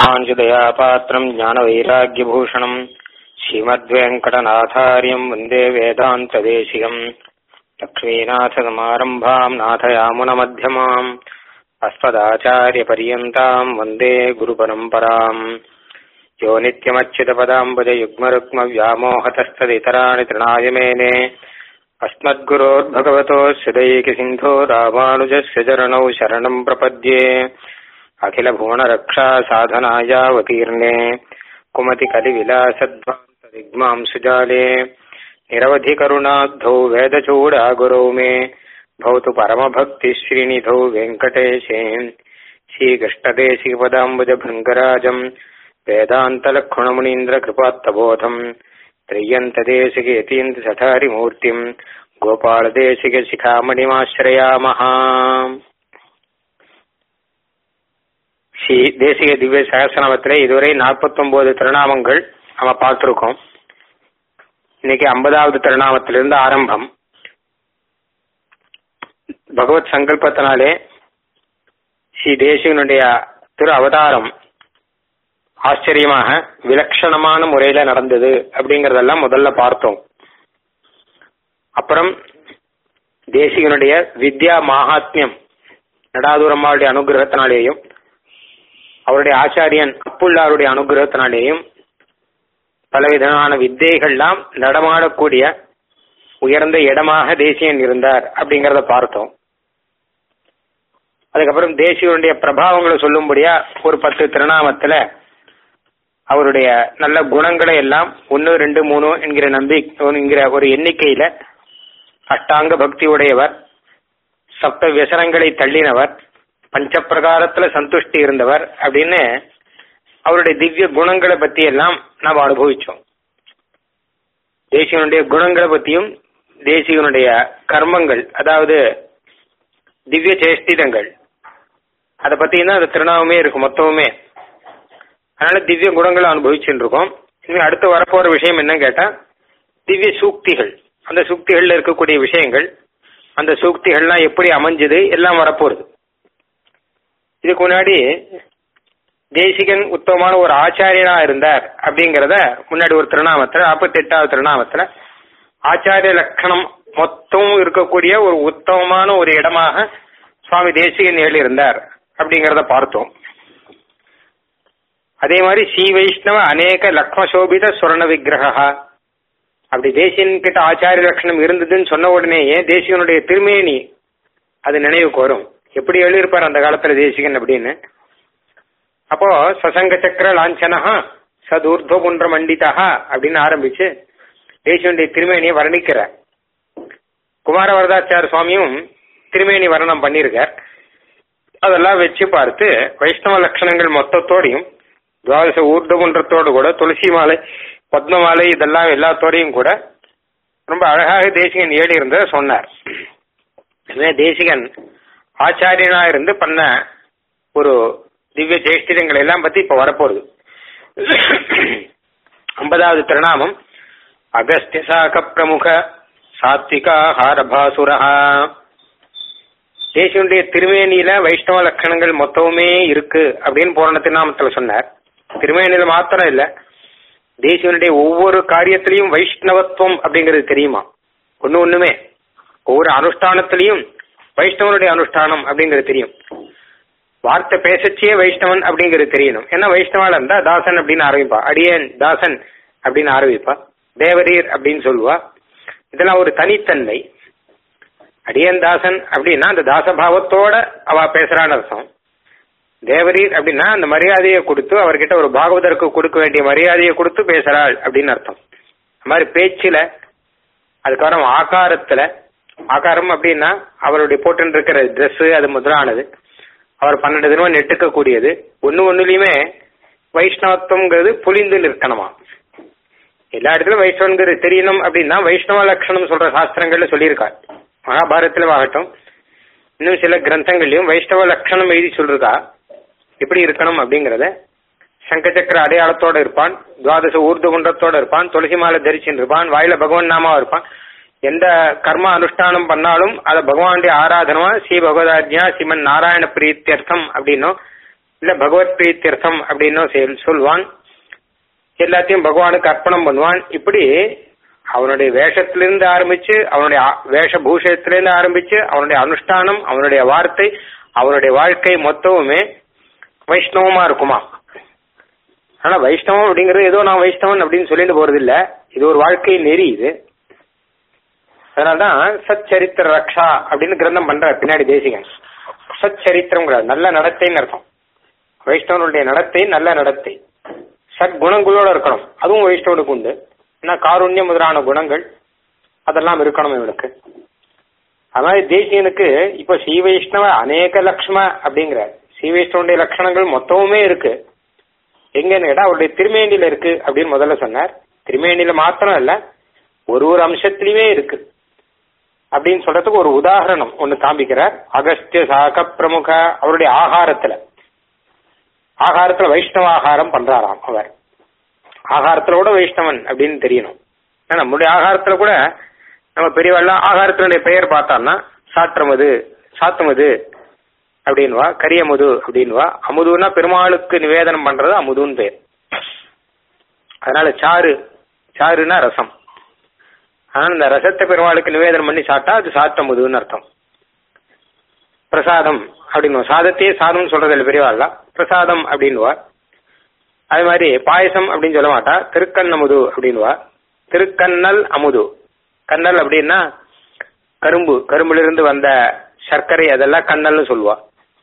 ராமாஞ்சதயாபாத்திரம் ஞானவைராக்கியபூஷணம் ஸ்ரீமத்வேங்கடநாதாரியம் வந்தே வேதாந்ததேசிகம் லக்ஷ்மீநாथसमारम्भाम् नाथयामुनमध्यमाम् अस्मदाचार्यपर्यन्ताम् वन्दे गुरुपरम्पराम् यो नित्यमच्युतपदाम्बुजयुग्मरुक्मव्यामोहतस्तदितराणि तृणाय मेने अस्मद्गुरोर्भगवतोऽस्य दैकसिन्धो रामानुजस्य चरणौ शरणम् प्रपद्ये अखिलभुवनरक्षा साधनायावतीर्णे कुमतिकलिविलासध्वान्तदिग्मां सुजाले निरवधिकरुणाब्धौ वेदचूडागुरौ मे भवतु परमभक्तिश्रीनिधौ वेङ्कटेशे श्रीकृष्णदेशिकपदाम्बुजभृङ्गराजम् वेदान्तलक्षुणमुनीन्द्रकृपात्तबोधम् त्रय्यन्तदेशिकेतीन्द्रसठारिमूर्तिम् गोपालदेशिकशिखामणिमाश्रयामः ஸ்ரீ தேசிக திவ்ய சகசனவத்தில் இதுவரை நாற்பத்தொன்பது திருநாமங்கள் நம்ம பார்த்துருக்கோம் இன்னைக்கு ஐம்பதாவது திருநாமத்திலிருந்து ஆரம்பம் பகவத் சங்கல்பத்தினாலே ஸ்ரீ தேசிகனுடைய திரு அவதாரம் ஆச்சரியமாக விலட்சணமான முறையில நடந்தது அப்படிங்கறதெல்லாம் முதல்ல பார்த்தோம் அப்புறம் தேசிகனுடைய வித்யா மகாத்மியம் நடாதுரம்மாவுடைய அனுகிரகத்தினாலேயும் அவருடைய ஆச்சாரியன் அப்புள்ளாருடைய அனுகிரகத்தினாலேயும் பலவிதமான வித்தைகள்லாம் நடமாடக்கூடிய உயர்ந்த இடமாக தேசியன் இருந்தார் அப்படிங்கறத பார்த்தோம் அதுக்கப்புறம் தேசியனுடைய பிரபாவங்களை சொல்லும்படியா ஒரு பத்து திருநாமத்துல அவருடைய நல்ல குணங்களை எல்லாம் ஒன்னு ரெண்டு மூணு என்கிற நம்பி என்கிற ஒரு எண்ணிக்கையில அஷ்டாங்க பக்தி உடையவர் சப்த வியசனங்களை தள்ளினவர் பஞ்சப்பிரகாரத்துல சந்துஷ்டி இருந்தவர் அப்படின்னு அவருடைய திவ்ய குணங்களை பத்தி எல்லாம் நாம் அனுபவிச்சோம் தேசியனுடைய குணங்களை பத்தியும் தேசியனுடைய கர்மங்கள் அதாவது திவ்ய சேஷ்டிதங்கள் அதை பத்தியும் தான் அந்த திருநாமமே இருக்கு மொத்தமுமே அதனால திவ்ய குணங்களை அனுபவிச்சுட்டு இருக்கோம் இனிமே அடுத்து வரப்போற விஷயம் என்னன்னு கேட்டா திவ்ய சூக்திகள் அந்த சூக்திகள்ல இருக்கக்கூடிய விஷயங்கள் அந்த சூக்திகள்லாம் எப்படி அமைஞ்சது எல்லாம் வரப்போகுது இதுக்கு முன்னாடி தேசிகன் உத்தமமான ஒரு ஆச்சாரியனா இருந்தார் அப்படிங்கறத முன்னாடி ஒரு திருநாமத்துல நாற்பத்தி எட்டாவது திருநாமத்துல ஆச்சாரிய லட்சணம் மொத்தம் இருக்கக்கூடிய ஒரு உத்தமமான ஒரு இடமாக சுவாமி தேசிகன் ஏழு இருந்தார் அப்படிங்கறத பார்த்தோம் அதே மாதிரி ஸ்ரீ வைஷ்ணவ அநேக லக்மசோபித சுவர்ண விக்கிரகா அப்படி தேசியன் கிட்ட ஆச்சாரிய லட்சணம் இருந்ததுன்னு சொன்ன உடனேயே தேசியனுடைய திருமேனி அது நினைவுக்கு வரும் எப்படி எழுதியிருப்பார் அந்த காலத்துல தேசிகன் அப்படின்னு அப்போ சசங்க சக்கர லாஞ்சனஹா சதூர்துவ குன்ற மண்டிதா அப்படின்னு ஆரம்பிச்சு தேசியனுடைய திருமேனியை வர்ணிக்கிறார் குமார வரதாச்சார சுவாமியும் திருமேனி வர்ணனம் பண்ணியிருக்கார் அதெல்லாம் வச்சு பார்த்து வைஷ்ணவ லட்சணங்கள் மொத்தத்தோடையும் துவாதச ஊர்தகுன்றத்தோடு கூட துளசி மாலை பத்ம மாலை இதெல்லாம் எல்லாத்தோடையும் கூட ரொம்ப அழகாக தேசிகன் ஏழி இருந்ததை சொன்னார் தேசிகன் ஆச்சாரியனா இருந்து பண்ண ஒரு திவ்ய சேஷ்டிதங்கள் எல்லாம் பத்தி இப்ப வரப்போகுது ஐம்பதாவது திருநாமம் அகஸ்திய சாக பிரமுக சாத்விகா ஹாரபாசுரா தேசியனுடைய திருமேனியில வைஷ்ணவ லட்சணங்கள் மொத்தமுமே இருக்கு அப்படின்னு போன திருநாமத்துல சொன்னார் திருமேனியில மாத்திரம் இல்ல தேசியனுடைய ஒவ்வொரு காரியத்திலையும் வைஷ்ணவத்துவம் அப்படிங்கிறது தெரியுமா ஒன்னு ஒண்ணுமே ஒவ்வொரு அனுஷ்டானத்திலையும் வைஷ்ணவனுடைய அனுஷ்டானம் அப்படிங்கிறது தெரியும் வார்த்தை பேசச்சே வைஷ்ணவன் அப்படிங்கிறது தெரியணும் ஏன்னா வைஷ்ணவால இருந்தா தாசன் அப்படின்னு ஆரம்பிப்பா அடியன் தாசன் அப்படின்னு ஆரம்பிப்பா தேவரீர் அப்படின்னு சொல்லுவா இதெல்லாம் ஒரு தனித்தன்மை அடியன் தாசன் அப்படின்னா அந்த தாசபாவத்தோட அவ பேசுறான்னு அர்த்தம் தேவரீர் அப்படின்னா அந்த மரியாதையை கொடுத்து அவர்கிட்ட ஒரு பாகவதற்கு கொடுக்க வேண்டிய மரியாதையை கொடுத்து பேசுறாள் அப்படின்னு அர்த்தம் அது மாதிரி பேச்சுல அதுக்கப்புறம் ஆகாரத்துல ஆகாரம் அப்படின்னா அவருடைய போட்டு இருக்கிற ட்ரெஸ் அது முதலானது அவர் பன்னெண்டு தினமும் நெட்டுக்க கூடியது ஒன்னு ஒன்னுலயுமே வைஷ்ணவத்துவங்கிறது புலிந்து நிற்கணுமா எல்லா இடத்துலயும் வைஷ்ணவங்கிறது தெரியணும் அப்படின்னா வைஷ்ணவ லட்சணம் சொல்ற சாஸ்திரங்கள்ல சொல்லியிருக்கார் மகாபாரத்திலும் ஆகட்டும் இன்னும் சில கிரந்தங்கள்லயும் வைஷ்ணவ லட்சணம் எழுதி சொல்றதா எப்படி இருக்கணும் அப்படிங்கறத சங்கச்சக்கர அடையாளத்தோட இருப்பான் துவாதச ஊர்து குண்டத்தோட இருப்பான் துளசி மாலை தரிச்சுட்டு இருப்பான் வாயில பகவான் நாமாவா இருப்பான் எந்த கர்ம அனுஷ்டானம் பண்ணாலும் அதை பகவானுடைய ஆராதனமா ஸ்ரீ பகவதாஜ்யா ஸ்ரீமன் நாராயண பிரீத்தியர்த்தம் அப்படின்னும் இல்ல பகவத் பிரீத்தியர்த்தம் அப்படின்னும் செல்- சொல்வான் எல்லாத்தையும் பகவானுக்கு அர்ப்பணம் பண்ணுவான் இப்படி அவனுடைய வேஷத்திலிருந்து ஆரம்பிச்சு அவனுடைய ஆ- வேஷபூஷத்திலிருந்து ஆரம்பிச்சு அவனுடைய அனுஷ்டானம் அவனுடைய வார்த்தை அவனுடைய வாழ்க்கை மொத்தமுமே வைஷ்ணவமா இருக்குமா ஆனா வைஷ்ணவம் அப்படிங்கிறது ஏதோ நான் வைஷ்ணவன் அப்படின்னு சொல்லிட்டு போறது இல்ல இது ஒரு வாழ்க்கை நெறி இது அதனாலதான் சச்சரித்திர ரக்ஷா அப்படின்னு கிரந்தம் பண்ற பின்னாடி தேசிகன் சச்சரித்திரம் நல்ல நடத்தைன்னு அர்த்தம் வைஷ்ணவனுடைய நடத்தை நல்ல நடத்தை சத்குணங்களோட இருக்கணும் அதுவும் வைஷ்ணவனுக்கு உண்டு ஏன்னா காருண்யம் முதலான குணங்கள் அதெல்லாம் இருக்கணும் இவனுக்கு அது மாதிரி தேசியனுக்கு இப்ப ஸ்ரீ வைஷ்ணவ அநேக லக்ஷ்ம அப்படிங்கிற ஸ்ரீ வைஷ்ணவனுடைய லட்சணங்கள் மொத்தமுமே இருக்கு எங்கன்னு கேட்டா அவருடைய திருமேனில இருக்கு அப்படின்னு முதல்ல சொன்னார் திருமேனில மாத்திரம் இல்ல ஒரு ஒரு அம்சத்திலுமே இருக்கு அப்படின்னு சொல்றதுக்கு ஒரு உதாரணம் ஒன்னு காமிக்கிறார் அகஸ்திய சாக பிரமுக அவருடைய ஆகாரத்துல ஆகாரத்துல வைஷ்ணவ ஆகாரம் பண்றாராம் அவர் ஆகாரத்துல கூட வைஷ்ணவன் அப்படின்னு தெரியணும் ஏன்னா நம்முடைய ஆகாரத்துல கூட நம்ம பெரியவாள்லாம் ஆகாரத்தினுடைய பெயர் பார்த்தோம்னா சாற்றமது சாத்துமது அப்படின்வா கரியமுது அப்படின்வா அமுதுன்னா பெருமாளுக்கு நிவேதனம் பண்றது அமுதுன்னு பேர் அதனால சாறு சாறுனா ரசம் ஆனா இந்த ரசத்தை பெருமாளுக்கு நிவேதனம் பண்ணி சாப்பிட்டா அது சாத்தமுதுன்னு அர்த்தம் பிரசாதம் அப்படின்னு சாதத்தையே சாதம்னு சொல்றது இல்லை பெரியவாள்லாம் பிரசாதம் அப்படின்வா அது மாதிரி பாயசம் அப்படின்னு சொல்ல மாட்டா திருக்கண்ணமுது அப்படின்வா திருக்கண்ணல் அமுது கண்ணல் அப்படின்னா கரும்பு கரும்புல இருந்து வந்த சர்க்கரை அதெல்லாம் கண்ணல்னு சொல்லுவா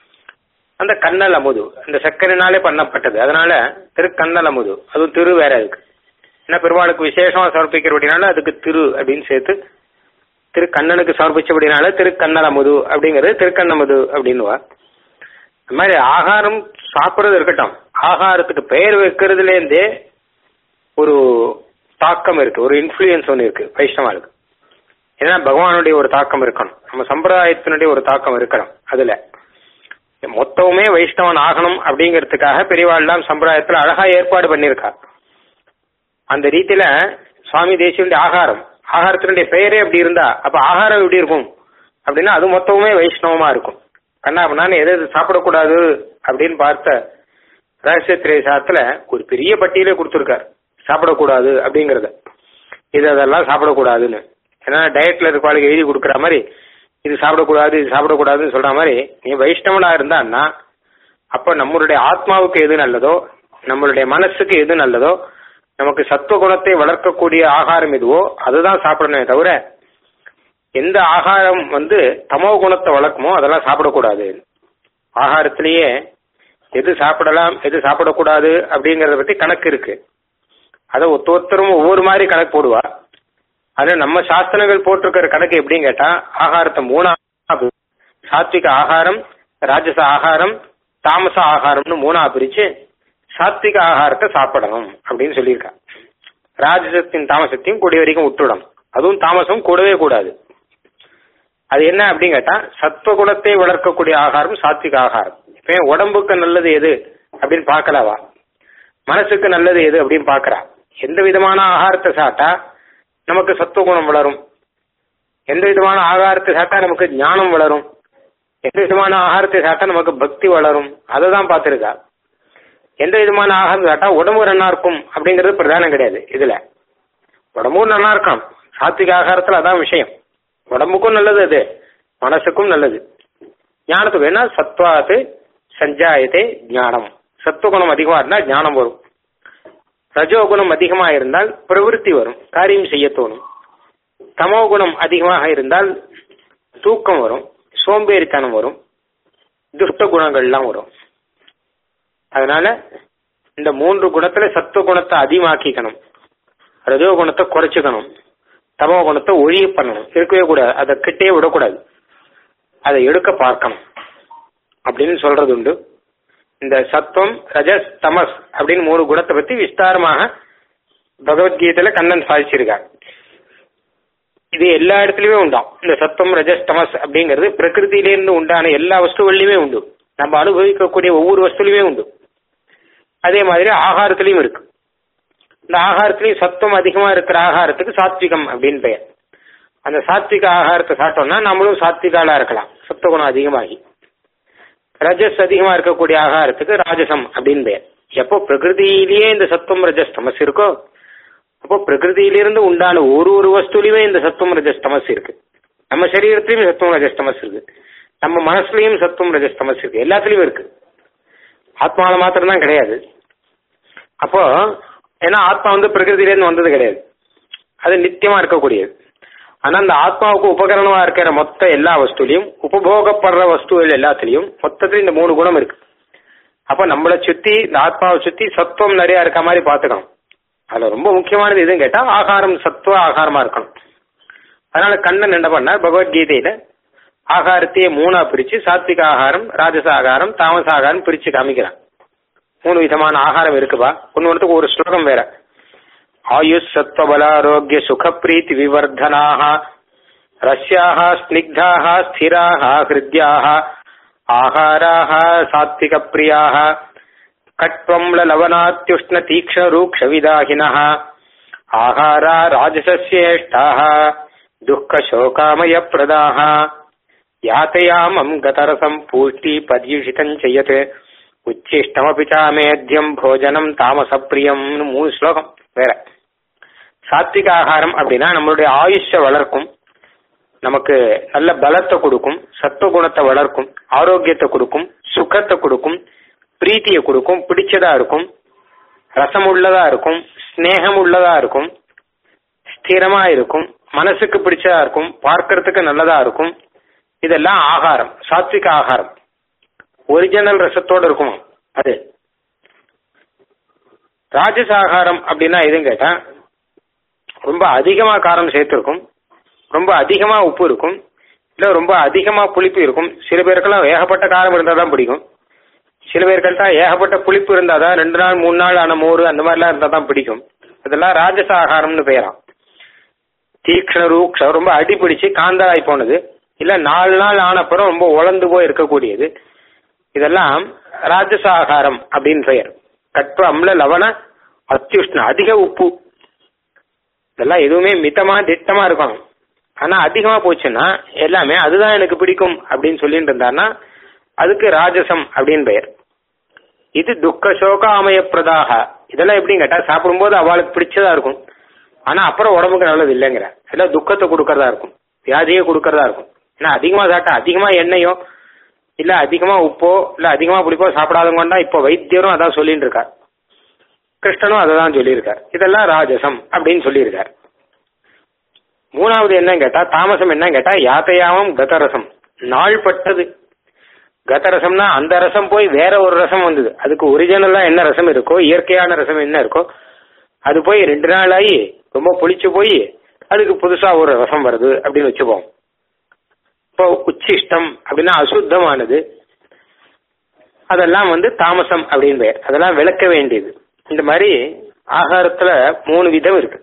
அந்த கண்ணல் அமுது அந்த சர்க்கரைனாலே பண்ணப்பட்டது அதனால திருக்கண்ணல் அமுது அதுவும் திரு வேற இருக்கு ஏன்னா பெருமாளுக்கு விசேஷமா சமர்ப்பிக்கிறபடினால அதுக்கு திரு அப்படின்னு சேர்த்து திருக்கண்ணனுக்கு சமர்ப்பிச்சபடினால திருக்கண்ணல் அமுது அப்படிங்கிறது திருக்கண்ணமுது அப்படின்னுவா அது மாதிரி ஆகாரம் சாப்பிடுறது இருக்கட்டும் ஆகாரத்துக்கு பெயர் வைக்கிறதுல இருந்தே ஒரு தாக்கம் இருக்கு ஒரு இன்ஃபுளுயன்ஸ் ஒன்று இருக்கு வைஷ்ணவாளுக்கு ஏன்னா பகவானுடைய ஒரு தாக்கம் இருக்கணும் நம்ம சம்பிரதாயத்தினுடைய ஒரு தாக்கம் இருக்கணும் அதுல மொத்தமுமே வைஷ்ணவன் ஆகணும் அப்படிங்கிறதுக்காக பெரியவாள்லாம் சம்பிரதாயத்துல அழகா ஏற்பாடு பண்ணியிருக்கா அந்த ரீதியில சுவாமி தேசியனுடைய ஆகாரம் ஆகாரத்தினுடைய பெயரே அப்படி இருந்தா அப்ப ஆகாரம் எப்படி இருக்கும் அப்படின்னா அது மொத்தமுமே வைஷ்ணவமா இருக்கும் கண்ணா நான் எது எது சாப்பிடக்கூடாது அப்படின்னு பார்த்த ரகசிய திரேசாத்துல ஒரு பெரிய பட்டியலே கொடுத்துருக்காரு சாப்பிடக்கூடாது அப்படிங்கறத இது அதெல்லாம் சாப்பிடக்கூடாதுன்னு ஏன்னா டயட்ல இருக்கவாளுக்கு எழுதி கொடுக்குற மாதிரி இது சாப்பிடக்கூடாது இது சாப்பிடக்கூடாதுன்னு சொல்ற மாதிரி நீ வைஷ்ணவனா இருந்தான்னா அப்ப நம்மளுடைய ஆத்மாவுக்கு எது நல்லதோ நம்மளுடைய மனசுக்கு எது நல்லதோ நமக்கு சத்துவ குணத்தை வளர்க்கக்கூடிய ஆகாரம் எதுவோ அதுதான் சாப்பிடணுமே தவிர எந்த ஆகாரம் வந்து தமோ குணத்தை வளர்க்குமோ அதெல்லாம் சாப்பிடக்கூடாது ஆகாரத்திலேயே எது சாப்பிடலாம் எது சாப்பிடக்கூடாது அப்படிங்கறத பத்தி கணக்கு இருக்கு அதை ஒத்த ஒருத்தரும் ஒவ்வொரு மாதிரி கணக்கு போடுவா அது நம்ம சாஸ்திரங்கள் போட்டிருக்கிற கணக்கு எப்படின்னு கேட்டா ஆகாரத்தை மூணா பிரி- சாத்விக ஆகாரம் ராஜச ஆகாரம் தாமச ஆகாரம்னு மூணா பிரிச்சு சாத்விக ஆகாரத்தை சாப்பிடணும் அப்படின்னு சொல்லியிருக்கா ராஜசத்தையும் தாமசத்தையும் கூடிய வரைக்கும் விட்டுடணும் அதுவும் தாமசம் கூடவே கூடாது அது என்ன அப்படின்னு கேட்டா சத்துவ குணத்தை வளர்க்கக்கூடிய ஆகாரம் சாத்விக ஆகாரம் இப்ப ஏன் உடம்புக்கு நல்லது எது அப்படின்னு பார்க்கலாவா மனசுக்கு நல்லது எது அப்படின்னு பார்க்கறா எந்த விதமான ஆகாரத்தை சாப்பிட்டா நமக்கு சத்துவ குணம் வளரும் எந்த விதமான ஆகாரத்தை சாப்பிட்டா நமக்கு ஞானம் வளரும் எந்த விதமான ஆகாரத்தை சாப்பிட்டா நமக்கு பக்தி வளரும் அதை தான் பார்த்துருக்கா எந்த விதமான ஆகாரம் சாப்பிட்டா உடம்பு நல்லா இருக்கும் அப்படிங்கிறது பிரதானம் கிடையாது இதுல உடம்பும் நல்லா இருக்கும் சாத்விக ஆகாரத்துல அதான் விஷயம் உடம்புக்கும் நல்லது அது மனசுக்கும் நல்லது ஞானத்துக்கு வேணா சத்வாத்து சஞ்சாயத்தே ஞானம் சத்துவகுணம் அதிகமா இருந்தா ஞானம் வரும் ரஜோகுணம் அதிகமா இருந்தால் பிரவிற்த்தி வரும் காரியம் செய்ய தோணும் தமோ குணம் அதிகமாக இருந்தால் தூக்கம் வரும் சோம்பேறித்தனம் வரும் துஷ்ட குணங்கள்லாம் வரும் அதனால இந்த மூன்று குணத்துல சத்துவ குணத்தை அதிகமாக்கிக்கணும் ரஜோ குணத்தை குறைச்சிக்கணும் தமோ குணத்தை ஒழிய பண்ணணும் இருக்கவே கூடாது அதை கிட்டே விடக்கூடாது அதை எடுக்க பார்க்கணும் அப்படின்னு சொல்றது உண்டு இந்த சத்துவம் ரஜஸ் தமஸ் அப்படின்னு மூணு குணத்தை பத்தி விஸ்தாரமாக பகவத்கீதையில கண்ணன் சாதிச்சிருக்கார் இது எல்லா இடத்துலயுமே உண்டாம் இந்த சத்துவம் ரஜஸ் தமஸ் அப்படிங்கிறது பிரகிருதியிலிருந்து உண்டான எல்லா வஸ்துகள்லயுமே உண்டு நம்ம அனுபவிக்கக்கூடிய ஒவ்வொரு வஸ்துலையுமே உண்டு அதே மாதிரி ஆகாரத்திலையும் இருக்கு இந்த ஆகாரத்திலையும் சத்துவம் அதிகமா இருக்கிற ஆகாரத்துக்கு சாத்விகம் அப்படின்னு பெயர் அந்த சாத்விக ஆகாரத்தை சாப்பிட்டோம்னா நம்மளும் சாத்விகாலா இருக்கலாம் சத்துவகுணம் அதிகமாகி ரஜஸ் அதிகமா இருக்கக்கூடிய ஆகாரத்துக்கு ராஜசம் அப்படின்னு பேர் எப்போ பிரகிருதியிலேயே இந்த சத்துவம் ரஜஸ் தமஸ் இருக்கோ அப்போ பிரகிருதியிலிருந்து உண்டான ஒரு ஒரு வஸ்துலையுமே இந்த சத்துவம் ரஜஸ் தமஸ் இருக்கு நம்ம சரீரத்திலயும் சத்துவம் ரஜஸ் தமஸ் இருக்கு நம்ம மனசுலயும் சத்துவம் ரஜஸ் தமஸ் இருக்கு எல்லாத்துலயும் இருக்கு ஆத்மாவில மாத்திரம் தான் கிடையாது அப்போ ஏன்னா ஆத்மா வந்து பிரகிருதியிலேருந்து வந்தது கிடையாது அது நித்தியமா இருக்கக்கூடியது ஆனா அந்த ஆத்மாவுக்கு உபகரணமா இருக்கிற மொத்த எல்லா வஸ்துலையும் உபபோகப்படுற வஸ்துகள் எல்லாத்துலயும் மொத்தத்துல இந்த மூணு குணம் இருக்கு அப்ப நம்மளை சுத்தி இந்த ஆத்மாவை சுத்தி சத்துவம் நிறைய இருக்க மாதிரி பாத்துக்கணும் அதுல ரொம்ப முக்கியமானது எதுன்னு கேட்டா ஆகாரம் சத்துவ ஆகாரமா இருக்கணும் அதனால கண்ணன் என்ன பண்ணார் பகவத்கீதையில ஆகாரத்தையே மூணா பிரிச்சு சாத்விக ஆகாரம் ராஜச ஆகாரம் தாமச ஆகாரம் பிரிச்சு காமிக்கிறான் மூணு விதமான ஆகாரம் இருக்குப்பா ஒன்னு ஒன்றுக்கு ஒரு ஸ்லோகம் வேற ஆயுஷ் சத்வபலாரோக்கிய சுகப்பிரீத்தி விவர்தனாக ரஷ்யாக ஸ்னிக்தாக ஸ்திராக ஹிருத்யாக ஆகாராக சாத்விக பிரியாக கட்வம்ல லவனாத்யுஷ்ண தீக்ஷ ரூக்ஷ விதாகினः ஆகாரா ராஜசஸ்யேஷ்டாः துக்க சோகாமய பிரதாः யாத்தயாமம் கதரசம் பூஷ்டி பர்யுஷிதம் செய்யத் உச்சிஷ்டமபி சாமேத்தியம் போஜனம் தாமச பிரியம்னு மூணு ஸ்லோகம் வேற சாத்விக ஆகாரம் அப்படின்னா நம்மளுடைய ஆயுஷ வளர்க்கும் நமக்கு நல்ல பலத்தை கொடுக்கும் சத்துவ குணத்தை வளர்க்கும் ஆரோக்கியத்தை கொடுக்கும் சுகத்தை கொடுக்கும் பிரீத்தியை கொடுக்கும் பிடிச்சதா இருக்கும் ரசம் உள்ளதா இருக்கும் ஸ்னேகம் உள்ளதா இருக்கும் ஸ்திரமா இருக்கும் மனசுக்கு பிடிச்சதா இருக்கும் பார்க்கறதுக்கு நல்லதா இருக்கும் இதெல்லாம் ஆகாரம் சாத்விக ஆகாரம் ஒரிஜினல் ரசத்தோட இருக்குமா அது ராஜச ஆகாரம் அப்படின்னா எதுன்னு கேட்டா ரொம்ப அதிகமா காரம் சேர்த்திருக்கும் ரொம்ப அதிகமா உப்பு இருக்கும் இல்ல ரொம்ப அதிகமா புளிப்பு இருக்கும் சில பேருக்கெல்லாம் ஏகப்பட்ட காரம் இருந்தா தான் பிடிக்கும் சில பேருக்கிட்ட ஏகப்பட்ட புளிப்பு இருந்தாதான் ரெண்டு நாள் மூணு நாள் ஆன மோர் அந்த மாதிரிலாம் இருந்தா தான் பிடிக்கும் இதெல்லாம் ராஜச ஆகாரம்னு பெயராம் தீக்ஷண ரூக்ஷ ரொம்ப அடி பிடிச்சு காந்தராய் போனது இல்ல நாலு நாள் ஆனப்புறம் ரொம்ப உழந்து போய் இருக்கக்கூடியது இதெல்லாம் ராஜச ஆகாரம் அப்படின்னு பெயர் கட்ப அம்ல லவண அத்தியுஷ்ண அதிக உப்பு இதெல்லாம் எதுவுமே மிதமா திட்டமா இருக்கணும் ஆனா அதிகமா போச்சுன்னா எல்லாமே அதுதான் எனக்கு பிடிக்கும் அப்படின்னு சொல்லிட்டு இருந்தாருன்னா அதுக்கு ராஜசம் அப்படின்னு பெயர் இது துக்க சோக அமயப்பிரதாக இதெல்லாம் எப்படின்னு கேட்டா சாப்பிடும்போது அவளுக்கு பிடிச்சதா இருக்கும் ஆனா அப்புறம் உடம்புக்கு நல்லது இல்லைங்கிற எல்லாம் துக்கத்தை கொடுக்கறதா இருக்கும் வியாதியை கொடுக்கறதா இருக்கும் ஏன்னா அதிகமா சாப்பிட்டா அதிகமா எண்ணெயோ இல்ல அதிகமா உப்போ இல்ல அதிகமா புளிப்போ சாப்பிடாதவங்கன்னா இப்போ வைத்தியரும் அதான் சொல்லிட்டு இருக்கார் கிருஷ்ணனும் அதை தான் சொல்லியிருக்கார் இதெல்லாம் ராஜசம் அப்படின்னு சொல்லியிருக்கார் மூணாவது என்ன கேட்டா தாமசம் என்ன கேட்டா யாத்தையாமம் கதரசம் நாள்பட்டது கதரசம்னா அந்த ரசம் போய் வேற ஒரு ரசம் வந்தது அதுக்கு ஒரிஜினலா என்ன ரசம் இருக்கோ இயற்கையான ரசம் என்ன இருக்கோ அது போய் ரெண்டு நாள் ஆகி ரொம்ப புளிச்சு போய் அதுக்கு புதுசா ஒரு ரசம் வருது அப்படின்னு வச்சுப்போம் இப்போ உச்சிஷ்டம் அப்படின்னா அசுத்தமானது அதெல்லாம் வந்து தாமசம் அப்படின்னு பெயர் அதெல்லாம் விளக்க வேண்டியது இந்த மாதிரி ஆகாரத்துல மூணு விதம் இருக்கு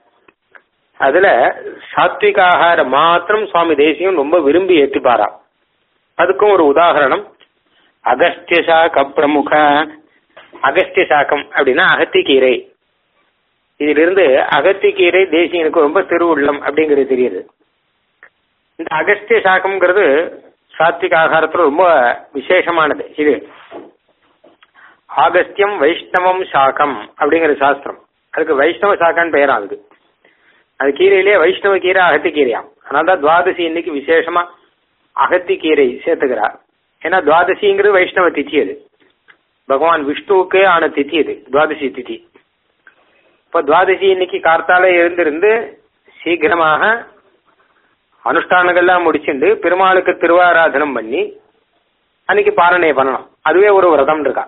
அதுல சாத்விக ஆகாரம் மாத்திரம் சுவாமி தேசியம் ரொம்ப விரும்பி ஏற்றிப்பாராம் அதுக்கும் ஒரு உதாகரணம் அகஸ்திய சாக்க பிரமுக அகஸ்திய சாக்கம் அப்படின்னா அகத்திக்கீரை இதிலிருந்து அகத்திக்கீரை தேசியனுக்கு ரொம்ப திருவுள்ளம் அப்படிங்கிறது தெரியுது இந்த அகஸ்திய சாக்கம்ங்கிறது சாத்விக ஆகாரத்துல ரொம்ப விசேஷமானது இது ஆகஸ்தியம் வைஷ்ணவம் சாக்கம் அப்படிங்கிற சாஸ்திரம் அதுக்கு வைஷ்ணவ சாக்கான்னு பெயரா அதுக்கு அது கீரையிலேயே வைஷ்ணவ கீரை அகத்தி கீரையாம் அதனால தான் துவாதசி இன்னைக்கு விசேஷமா அகத்தி கீரை சேர்த்துக்கிறா ஏன்னா துவாதசிங்கிறது வைஷ்ணவ திதி அது பகவான் விஷ்ணுவுக்கே ஆன திதி அது துவாதசி திதி இப்போ துவாதசி இன்னைக்கு கார்த்தால எழுந்திருந்து சீக்கிரமாக அனுஷ்டானங்கள்லாம் முடிச்சுட்டு பெருமாளுக்கு திருவாராதனம் பண்ணி அன்னைக்கு பாரணை பண்ணணும் அதுவே ஒரு விரதம் இருக்கா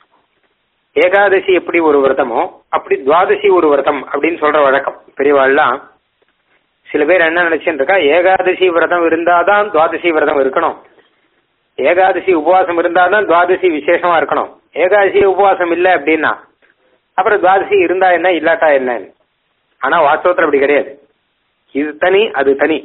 ஏகாதசி எப்படி ஒரு விரதமோ அப்படி துவாதசி ஒரு விரதம் அப்படின்னு சொல்ற வழக்கம் பெரியவாள்லாம் சில பேர் என்ன நினைச்சுட்டு இருக்கா ஏகாதசி விரதம் இருந்தாதான் துவாதசி விரதம் இருக்கணும் ஏகாதசி உபவாசம் இருந்தாதான் துவாதசி விசேஷமா இருக்கணும் ஏகாதசி உபவாசம் இல்லை அப்படின்னா அப்புறம் துவாதசி இருந்தா என்ன இல்லாட்டா என்ன ஆனா வாஸ்தவத்தில் அப்படி கிடையாது இது தனி அது தனி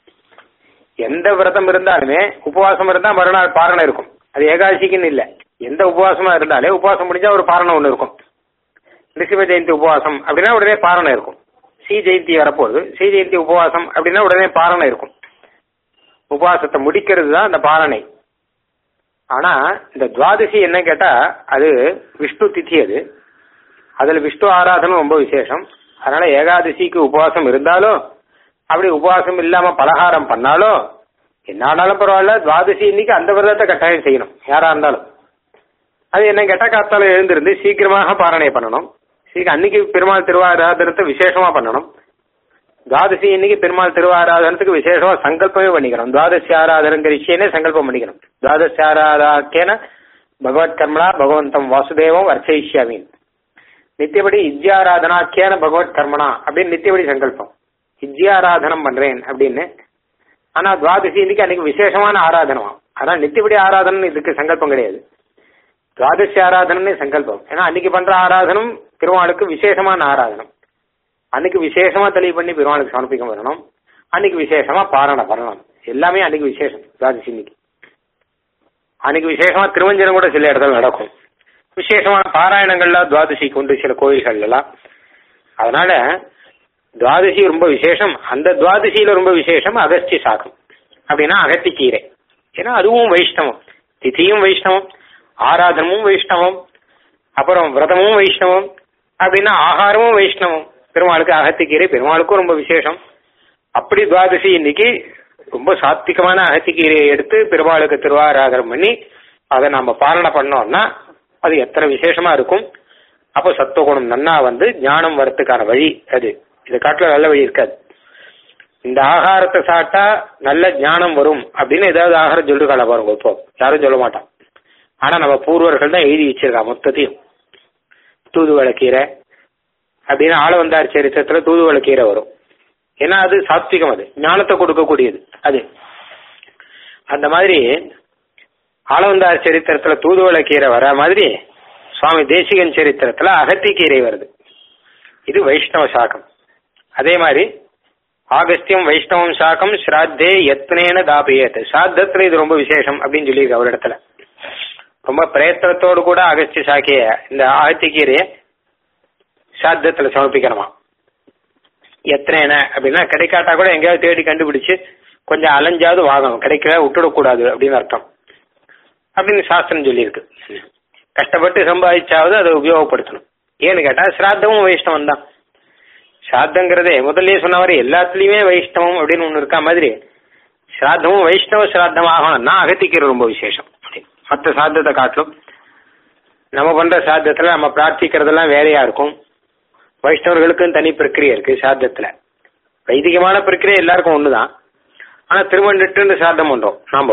எந்த விரதம் இருந்தாலுமே உபவாசம் இருந்தா மறுநாள் பாரணை இருக்கும் அது ஏகாதசிக்குன்னு இல்லை எந்த உபவாசமா இருந்தாலே உபவாசம் முடிஞ்சா ஒரு பாரணை ஒன்று இருக்கும் ரிஷிப ஜெயந்தி உபவாசம் அப்படின்னா உடனே பாரணை இருக்கும் ஸ்ரீ ஜெயந்தி வரப்போகுது ஸ்ரீ ஜெயந்தி உபவாசம் அப்படின்னா உடனே பாரணை இருக்கும் உபவாசத்தை முடிக்கிறது தான் அந்த பாரணை ஆனா இந்த துவாதசி என்ன கேட்டா அது விஷ்ணு திதி அது அதுல விஷ்ணு ஆராதனை ரொம்ப விசேஷம் அதனால ஏகாதசிக்கு உபவாசம் இருந்தாலும் அப்படி உபவாசம் இல்லாம பலகாரம் பண்ணாலும் என்ன ஆனாலும் பரவாயில்ல துவாதசி இன்னைக்கு அந்த விரதத்தை கட்டாயம் செய்யணும் யாரா இருந்தாலும் அது என்ன கேட்டா காத்தால எழுந்திருந்து சீக்கிரமாக பாரணை பண்ணணும் சீக்கிரம் அன்னைக்கு பெருமாள் திருவாராதனத்தை விசேஷமா பண்ணணும் துவாதசி இன்னைக்கு பெருமாள் திருவாராதனத்துக்கு விசேஷமா சங்கல்பமே பண்ணிக்கணும் துவாதசி ஆராதனங்கிற சங்கல்பம் பண்ணிக்கணும் துவாதசி ஆராதாக்கேன பகவத் கர்மனா பகவந்தம் வாசுதேவம் அர்ச்சயிஷ்யாமீன் நித்தியபடி இஜ்யாராதனாக்கியான பகவத் கர்மனா அப்படின்னு நித்தியபடி சங்கல்பம் இஜ்யாராதனம் பண்றேன் அப்படின்னு ஆனா துவாதசி இன்னைக்கு அன்னைக்கு விசேஷமான ஆராதனமா அதான் நித்தியபடி ஆராதனை இதுக்கு சங்கல்பம் கிடையாது துவாதசி ஆராதனமே சங்கல்பம் ஏன்னா அன்னைக்கு பண்ற ஆராதனம் பெருமாளுக்கு விசேஷமான ஆராதனம் அன்னைக்கு விசேஷமா தெளிவு பண்ணி பெருமாளுக்கு சமர்ப்பிக்க வரணும் அன்னைக்கு விசேஷமா பாரண பண்ணணும் எல்லாமே அன்னைக்கு விசேஷம் துவாதசி இன்னைக்கு அன்னைக்கு விசேஷமா திருவஞ்சனம் கூட சில இடத்துல நடக்கும் விசேஷமான பாராயணங்கள்லாம் துவாதசிக்கு உண்டு சில கோயில்கள் எல்லாம் அதனால துவாதசி ரொம்ப விசேஷம் அந்த துவாதசியில ரொம்ப விசேஷம் அகஸ்தி சாகம் அப்படின்னா அகத்திக்கீரை ஏன்னா அதுவும் வைஷ்ணவம் திதியும் வைஷ்ணவம் ஆராதனமும் வைஷ்ணவம் அப்புறம் விரதமும் வைஷ்ணவம் அப்படின்னா ஆகாரமும் வைஷ்ணவம் பெருமாளுக்கு அகத்திக்கீரை பெருமாளுக்கும் ரொம்ப விசேஷம் அப்படி துவாதசி இன்னைக்கு ரொம்ப சாத்விகமான அகத்திக்கீரையை எடுத்து பெருமாளுக்கு திருவாராதனம் பண்ணி அதை நம்ம பாலனை பண்ணோம்னா அது எத்தனை விசேஷமா இருக்கும் அப்போ சத்துவகுணம் நன்னா வந்து ஞானம் வரத்துக்கான வழி அது இதை காட்டுல நல்ல வழி இருக்காது இந்த ஆகாரத்தை சாப்பிட்டா நல்ல ஞானம் வரும் அப்படின்னு ஏதாவது ஆகாரம் சொல்லிருக்காள பாருங்க இப்போ யாரும் சொல்ல மாட்டான் ஆனா நம்ம பூர்வர்கள் தான் எழுதி வச்சிருக்கா மொத்தத்தையும் தூதுவளை கீரை அப்படின்னு ஆளவந்தார் சரித்திரத்துல தூதுவளை கீரை வரும் ஏன்னா அது சாத்விகம் அது ஞானத்தை கொடுக்கக்கூடியது அது அந்த மாதிரி ஆளவந்தார் சரித்திரத்துல தூதுவளை கீரை வர மாதிரி சுவாமி தேசிகன் சரித்திரத்துல அகத்தி கீரை வருது இது வைஷ்ணவ சாகம் அதே மாதிரி ஆகஸ்தியம் வைஷ்ணவம் சாகம் ஸ்ராத்தே எத்தனேன தாபியத் ஸ்ராத்தத்துல இது ரொம்ப விசேஷம் அப்படின்னு சொல்லியிருக்கு அவர் இடத்துல ரொம்ப பிரயத்தனத்தோடு கூட அகஸ்திய சாக்கிய இந்த ஆகத்திக்கீரையை சாத்தத்துல சமர்ப்பிக்கணுமா எத்தனை அப்படின்னா கிடைக்காட்டா கூட எங்கேயாவது தேடி கண்டுபிடிச்சு கொஞ்சம் அலைஞ்சாவது வாங்கணும் கிடைக்கல விட்டுடக்கூடாது அப்படின்னு அர்த்தம் அப்படின்னு சாஸ்திரம் சொல்லியிருக்கு கஷ்டப்பட்டு சம்பாதிச்சாவது அதை உபயோகப்படுத்தணும் ஏன்னு கேட்டா சிராத்தமும் வைஷ்ணவம் தான் சிராத்தங்கிறதே முதல்லயே சொன்ன மாதிரி எல்லாத்துலயுமே வைஷ்ணவம் அப்படின்னு ஒண்ணு இருக்கா மாதிரி சிராத்தமும் வைஷ்ணவ சிராத்தம் ஆகணும்னா அகத்திக்கிற ரொம்ப விசேஷம் மற்ற சாத்தத்தை காட்டிலும் நம்ம பண்ற சாத்தத்துல நம்ம பிரார்த்திக்கிறதெல்லாம் வேறையா இருக்கும் வைஷ்ணவர்களுக்கும் தனி பிரக்கிரியை இருக்கு சாத்தத்துல வைதிகமான பிரக்கிரியை எல்லாருக்கும் ஒண்ணுதான் ஆனா திருமண்டிட்டு சாத்தம் பண்றோம் நாம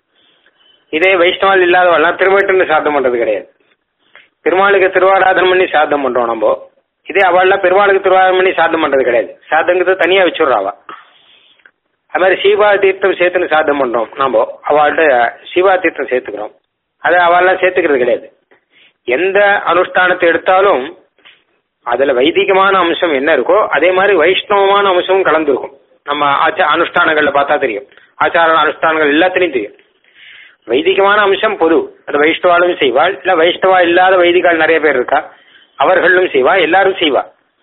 இதே வைஷ்ணவால் இல்லாதவெல்லாம் திருமணிட்டு சாத்தம் பண்றது கிடையாது பெருமாளுக்கு திருவாராதனம் பண்ணி சாத்தம் பண்றோம் நம்ம இதே அவள்லாம் பெருமாளுக்கு திருவாராதனம் பண்ணி சாத்தம் பண்றது கிடையாது சாத்தங்கிறது தனியா வச்சுடுறாவா அது மாதிரி சீவா தீர்த்தம் சேர்த்துன்னு சாத்தம் பண்றோம் நாம அவள்கிட்ட சீவா தீர்த்தம் சேர்த்துக்கிறோம் அது அவள்லாம் சேர்த்துக்கிறது கிடையாது எந்த அனுஷ்டானத்தை எடுத்தாலும் அதுல வைதிகமான அம்சம் என்ன இருக்கோ அதே மாதிரி வைஷ்ணவமான அம்சமும் கலந்துருக்கும் நம்ம ஆச்சா அனுஷ்டானங்கள்ல பார்த்தா தெரியும் ஆச்சார அனுஷ்டானங்கள் எல்லாத்துலயும் தெரியும் வைதிகமான அம்சம் பொது அது வைஷ்ணவாலும் செய்வாள் இல்ல வைஷ்ணவா இல்லாத வைதிகால் நிறைய பேர் இருக்கா அவர்களும் செய்வா எல்லாரும் செய்வா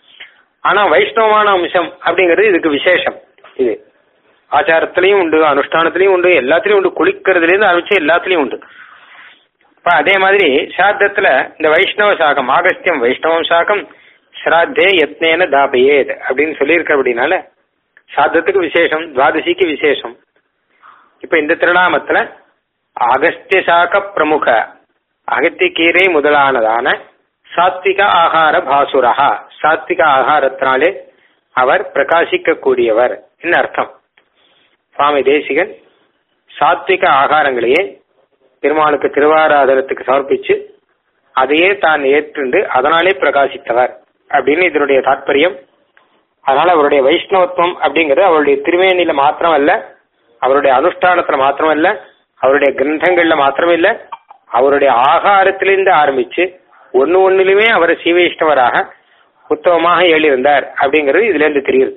ஆனா வைஷ்ணவமான அம்சம் அப்படிங்கிறது இதுக்கு விசேஷம் இது ஆச்சாரத்திலையும் உண்டு அனுஷ்டானத்திலையும் உண்டு எல்லாத்திலையும் உண்டு குளிக்கிறதுல இருந்து ஆரம்பிச்சு எல்லாத்துலயும் உண்டு இப்ப அதே மாதிரி சாத்தத்துல இந்த வைஷ்ணவ சாகம் ஆகஸ்தியம் வைஷ்ணவம் சாகம் ஸ்ராத்தே யத்னேன தாபயேத் அப்படின்னு சொல்லியிருக்க அப்படின்னால சாத்தத்துக்கு விசேஷம் துவாதசிக்கு விசேஷம் இப்ப இந்த திருநாமத்துல அகஸ்திய சாக பிரமுக அகத்தியக்கீரை முதலானதான சாத்விக ஆகார பாசுரஹா சாத்விக ஆகாரத்தினாலே அவர் பிரகாசிக்க கூடியவர் என்ன அர்த்தம் சுவாமி தேசிகன் சாத்விக ஆகாரங்களையே பெருமாளுக்கு திருவாராதனத்துக்கு சமர்ப்பிச்சு அதையே தான் ஏற்றுண்டு அதனாலே பிரகாசித்தவர் அப்படின்னு இதனுடைய தாற்பயம் அதனால அவருடைய வைஷ்ணவத்துவம் அப்படிங்கிறது அவருடைய திருமேனில மாத்திரம் அல்ல அவருடைய அனுஷ்டானத்துல மாத்திரம் அல்ல அவருடைய கிரந்தங்கள்ல மாத்திரம் இல்ல அவருடைய ஆகாரத்திலிருந்து ஆரம்பிச்சு ஒன்னு ஒண்ணுலயுமே அவர் சீவைஷ்ணவராக உத்தமமாக எழுதியிருந்தார் அப்படிங்கிறது இதுல இருந்து தெரியுது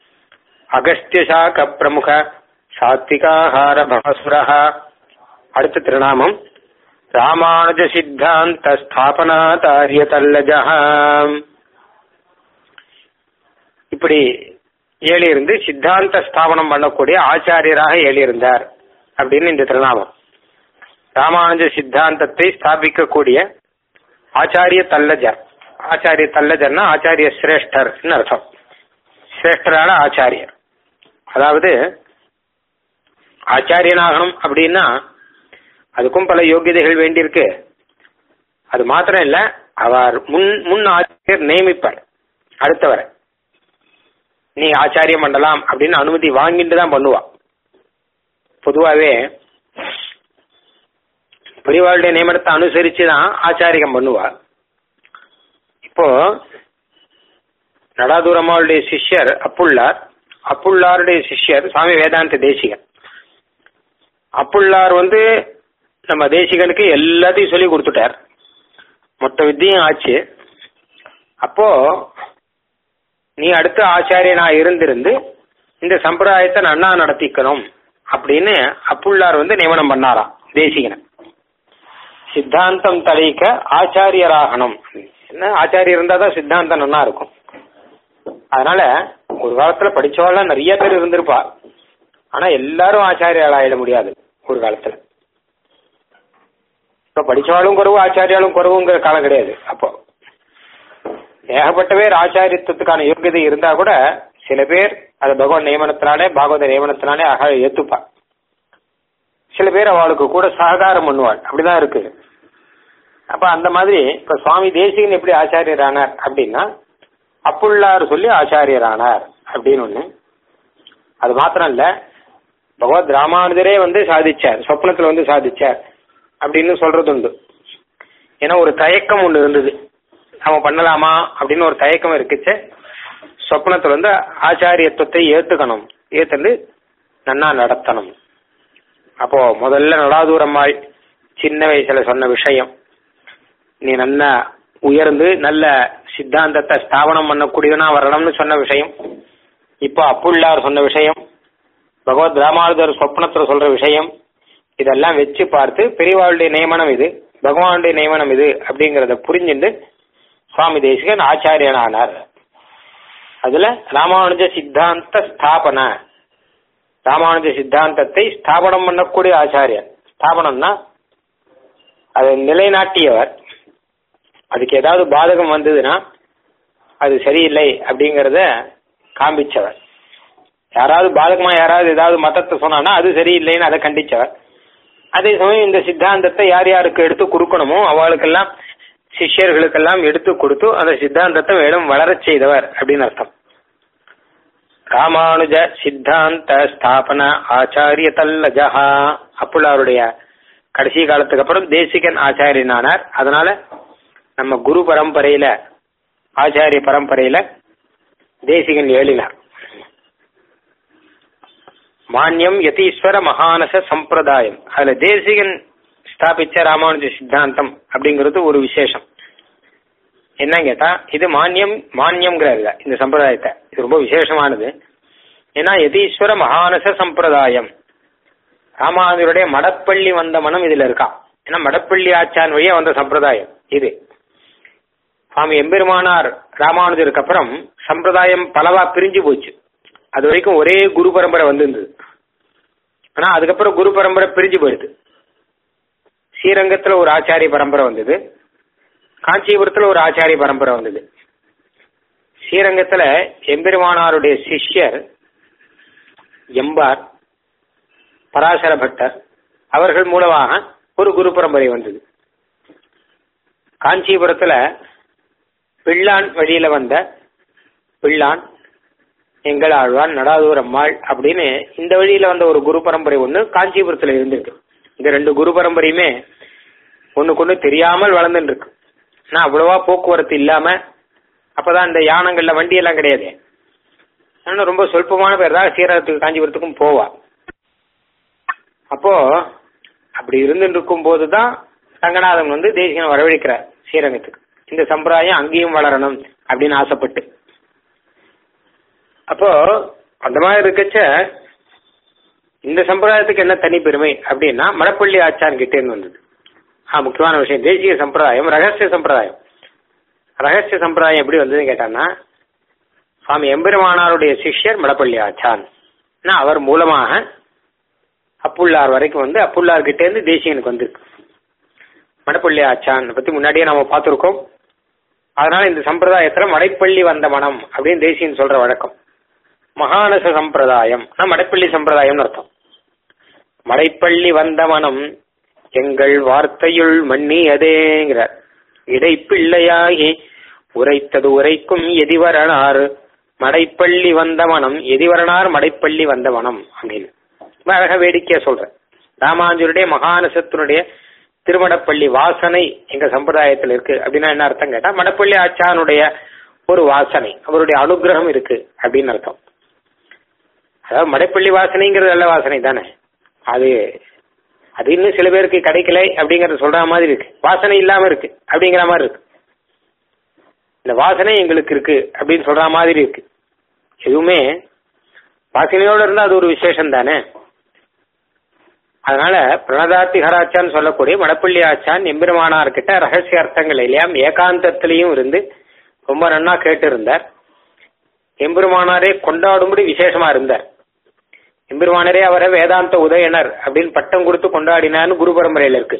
அகஸ்திய சாக பிரமுக சாத்விகாஹார பகசுரஹா அடுத்த திருநாமம் ராமானுஜ சித்தாந்த ஸ்தாபனாதாரிய தல்லஜஹா இப்படி ஏழியிருந்து சித்தாந்த ஸ்தாபனம் பண்ணக்கூடிய ஆச்சாரியராக ஏழியிருந்தார் அப்படின்னு இந்த திருநாமம் ராமானுஜ சித்தாந்தத்தை ஸ்தாபிக்கக்கூடிய ஆச்சாரிய தல்லஜர் ஆச்சாரிய தல்லஜர்னா ஆச்சாரிய சிரேஷ்டர்னு அர்த்தம் சிரேஷ்டரான ஆச்சாரியர் அதாவது ஆச்சாரியனாகணும் அப்படின்னா அதுக்கும் பல யோகியதைகள் வேண்டியிருக்கு அது மாத்திரம் இல்ல அவர் முன் முன் ஆச்சாரியர் நியமிப்பார் அடுத்தவரை நீ ஆச்சாரியம் பண்ணலாம் அப்படின்னு அனுமதி வாங்கிட்டு தான் பண்ணுவா பொதுவாகவே பெரியவாளுடைய நியமனத்தை அனுசரிச்சு தான் ஆச்சாரியம் பண்ணுவா இப்போ நடாதூரம்மாவுடைய சிஷ்யர் அப்புள்ளார் அப்புள்ளாருடைய சிஷ்யர் சுவாமி வேதாந்த தேசிகன் அப்புள்ளார் வந்து நம்ம தேசிகனுக்கு எல்லாத்தையும் சொல்லி கொடுத்துட்டார் மொத்த வித்தியும் ஆச்சு அப்போ நீ அடுத்த ஆச்சாரியனா இருந்திருந்து இந்த சம்பிரதாயத்தை நன்னா நடத்திக்கணும் அப்படின்னு அப்புள்ளார் வந்து நியமனம் பண்ணாராம் தேசிகனை சித்தாந்தம் தழைக்க ஆச்சாரியராகணும் என்ன ஆச்சாரியர் இருந்தா தான் சித்தாந்தம் நல்லா இருக்கும் அதனால ஒரு காலத்துல படிச்சவாள்லாம் நிறைய பேர் இருந்திருப்பா ஆனா எல்லாரும் ஆச்சாரியால் ஆயிட முடியாது ஒரு காலத்துல இப்ப படிச்சவாளும் குறவு ஆச்சாரியாலும் குறவுங்கிற காலம் கிடையாது அப்போ ஏகப்பட்ட பேர் ஆச்சாரியத்துவத்துக்கான யோகியதை இருந்தா கூட சில பேர் அது பகவான் நியமனத்தினாலே பாகவத நியமனத்தினாலே அக ஏத்துப்பா சில பேர் அவளுக்கு கூட சககாரம் பண்ணுவாள் அப்படிதான் இருக்கு அப்ப அந்த மாதிரி இப்ப சுவாமி தேசிகன் எப்படி ஆச்சாரியரானார் அப்படின்னா அப்புள்ளார் சொல்லி ஆச்சாரியரானார் அப்படின்னு ஒண்ணு அது மாத்திரம் இல்ல பகவத் ராமானுஜரே வந்து சாதிச்சார் சொப்னத்துல வந்து சாதிச்சார் அப்படின்னு சொல்றது உண்டு ஏன்னா ஒரு தயக்கம் ஒண்ணு இருந்தது நம்ம பண்ணலாமா அப்படின்னு ஒரு தயக்கம் இருக்குச்சு சொப்னத்துல வந்து ஆச்சாரியத்துவத்தை ஏத்துக்கணும் ஏத்துண்டு நன்னா நடத்தணும் அப்போ முதல்ல நடாதூரம்மாள் சின்ன வயசுல சொன்ன விஷயம் நீ நல்ல உயர்ந்து நல்ல சித்தாந்தத்தை ஸ்தாபனம் பண்ணக்கூடியவனா வரணும்னு சொன்ன விஷயம் இப்போ அப்புள்ளார் சொன்ன விஷயம் பகவத் ராமானுஜர் சொப்னத்துல சொல்ற விஷயம் இதெல்லாம் வச்சு பார்த்து பெரியவாளுடைய நியமனம் இது பகவானுடைய நியமனம் இது அப்படிங்கறத புரிஞ்சுட்டு சுவாமி தேசிகன் ஆச்சாரியனானார் அதுல ராமானுஜ சித்தாந்த ஸ்தாபன ராமானுஜ சித்தாந்தத்தை ஸ்தாபனம் பண்ணக்கூடிய ஆச்சாரியர் ஸ்தாபனம்னா அதை நிலைநாட்டியவர் அதுக்கு ஏதாவது பாதகம் வந்ததுன்னா அது சரியில்லை அப்படிங்கறத காண்பிச்சவர் யாராவது பாதகமா யாராவது ஏதாவது மதத்தை சொன்னான்னா அது சரியில்லைன்னு அதை கண்டிச்சவர் அதே சமயம் இந்த சித்தாந்தத்தை யார் யாருக்கு எடுத்து கொடுக்கணுமோ அவளுக்கெல்லாம் சிஷ்யர்களுக்கெல்லாம் எடுத்து கொடுத்து அந்த சித்தாந்தத்தை மேலும் வளரச் செய்தவர் அப்படின்னு அர்த்தம் ராமானுஜ சித்தாந்த ஸ்தாபன ஆச்சாரிய தல்லஜஹா அப்புள்ளாருடைய கடைசி காலத்துக்கு அப்புறம் தேசிகன் ஆச்சாரியனானார் அதனால நம்ம குரு பரம்பரையில ஆச்சாரிய பரம்பரையில தேசிகன் ஏழினார் மானியம் யதீஸ்வர மகானச சம்பிரதாயம் அதுல தேசிகன் ஸ்தாபிச்ச ராமானுஜ சித்தாந்தம் அப்படிங்கிறது ஒரு விசேஷம் என்ன கேட்டா இது மானியம் மானியம்ங்கிறாரு இந்த சம்பிரதாயத்தை இது ரொம்ப விசேஷமானது ஏன்னா யதீஸ்வர மகானச சம்பிரதாயம் ராமானுஜருடைய மடப்பள்ளி வந்த மனம் இதுல இருக்கா ஏன்னா மடப்பள்ளி ஆச்சான் வழியா வந்த சம்பிரதாயம் இது சுவாமி எம்பெருமானார் ராமானுஜருக்கு அப்புறம் சம்பிரதாயம் பலவா பிரிஞ்சு போச்சு அது வரைக்கும் ஒரே குரு பரம்பரை வந்திருந்தது ஆனா அதுக்கப்புறம் குரு பரம்பரை பிரிஞ்சு போயிடுது ஸ்ரீரங்கத்துல ஒரு ஆச்சாரிய பரம்பரை வந்தது காஞ்சிபுரத்துல ஒரு ஆச்சாரிய பரம்பரை வந்தது ஸ்ரீரங்கத்துல எம்பெருமானாருடைய சிஷ்யர் எம்பார் பராசர பட்டர் அவர்கள் மூலமாக ஒரு குரு பரம்பரை வந்தது காஞ்சிபுரத்துல பிள்ளான் வழியில வந்த பிள்ளான் எங்கள் ஆழ்வான் நடாதூர் அம்மாள் அப்படின்னு இந்த வழியில வந்த ஒரு குரு பரம்பரை ஒண்ணு காஞ்சிபுரத்துல இருந்திருக்கு இந்த ரெண்டு குரு பரம்பரையுமே ஒண்ணுக்கு ஒண்ணு தெரியாமல் வளர்ந்துட்டு இருக்கு ஆனா அவ்வளவா போக்குவரத்து இல்லாம அப்பதான் இந்த யானங்கள்ல வண்டி எல்லாம் கிடையாது ஆனா ரொம்ப சொல்பமான பேர் தான் சீரகத்துக்கு காஞ்சிபுரத்துக்கும் போவா அப்போ அப்படி இருந்துட்டு இருக்கும் போதுதான் ரங்கநாதன் வந்து தேசிகன் வரவழைக்கிறார் ஸ்ரீரங்கத்துக்கு இந்த சம்பிரதாயம் அங்கேயும் வளரணும் அப்படின்னு ஆசைப்பட்டு அப்போ அந்த மாதிரி இருக்கச்ச இந்த சம்பிரதாயத்துக்கு என்ன தனி பெருமை அப்படின்னா மடப்பள்ளி ஆச்சான் கிட்டே இருந்து வந்தது ஆ முக்கியமான விஷயம் தேசிய சம்பிரதாயம் ரகசிய சம்பிரதாயம் ரகசிய சம்பிரதாயம் எப்படி வந்ததுன்னு கேட்டான்னா சுவாமி எம்பெருமானாருடைய சிஷ்யர் மடப்பள்ளி ஆச்சான் அவர் மூலமாக அப்புள்ளார் வரைக்கும் வந்து அப்புள்ளார் கிட்டே இருந்து தேசிகனுக்கு வந்திருக்கு மடப்பள்ளி ஆச்சான் பத்தி முன்னாடியே நம்ம பார்த்துருக்கோம் அதனால இந்த சம்பிரதாயத்துல மடைப்பள்ளி வந்த மனம் அப்படின்னு தேசியன் சொல்ற வழக்கம் மகானச சம்பிரதாயம் மடைப்பள்ளி சம்பிரதாயம்னு அர்த்தம் மடைப்பள்ளி வந்த மனம் எங்கள் வார்த்தையுள் மன்னியதேங்கிறார் இடைப்பிள்ளையாகி உரைத்தது உரைக்கும் எதிவரணார் மடைப்பள்ளி வந்த மனம் எதிவரணார் மடைப்பள்ளி வந்த மனம் அப்படின்னு ரொம்ப அழகா வேடிக்கையா சொல்றேன் ராமாஞ்சருடைய மகானசத்தினுடைய திருமடப்பள்ளி வாசனை எங்க சம்பிரதாயத்தில் இருக்கு அப்படின்னா என்ன அர்த்தம் கேட்டா மடப்பள்ளி ஆச்சானுடைய ஒரு வாசனை அவருடைய அனுகிரகம் இருக்கு அப்படின்னு அர்த்தம் அதாவது மடைப்பள்ளி வாசனைங்கிறது நல்ல வாசனை தானே அது அது இன்னும் சில பேருக்கு கிடைக்கல அப்படிங்கறத சொல்ற மாதிரி இருக்கு வாசனை இல்லாம இருக்கு அப்படிங்கிற மாதிரி இருக்கு இந்த வாசனை எங்களுக்கு இருக்கு அப்படின்னு சொல்ற மாதிரி இருக்கு எதுவுமே வாசனையோட இருந்தா அது ஒரு விசேஷம் தானே அதனால பிரணதார்த்தி ஹராச்சான்னு சொல்லக்கூடிய மடப்பள்ளி ஆச்சான் எம்பெருமானார் கிட்ட ரகசிய அர்த்தங்கள் எல்லாம் ஏகாந்தத்திலையும் இருந்து ரொம்ப நன்னா கேட்டு இருந்தார் எம்பெருமானாரே கொண்டாடும்படி விசேஷமா இருந்தார் எம்பெருமானரே அவரை வேதாந்த உதயனர் அப்படின்னு பட்டம் கொடுத்து கொண்டாடினார்னு குரு பரம்பரையில இருக்கு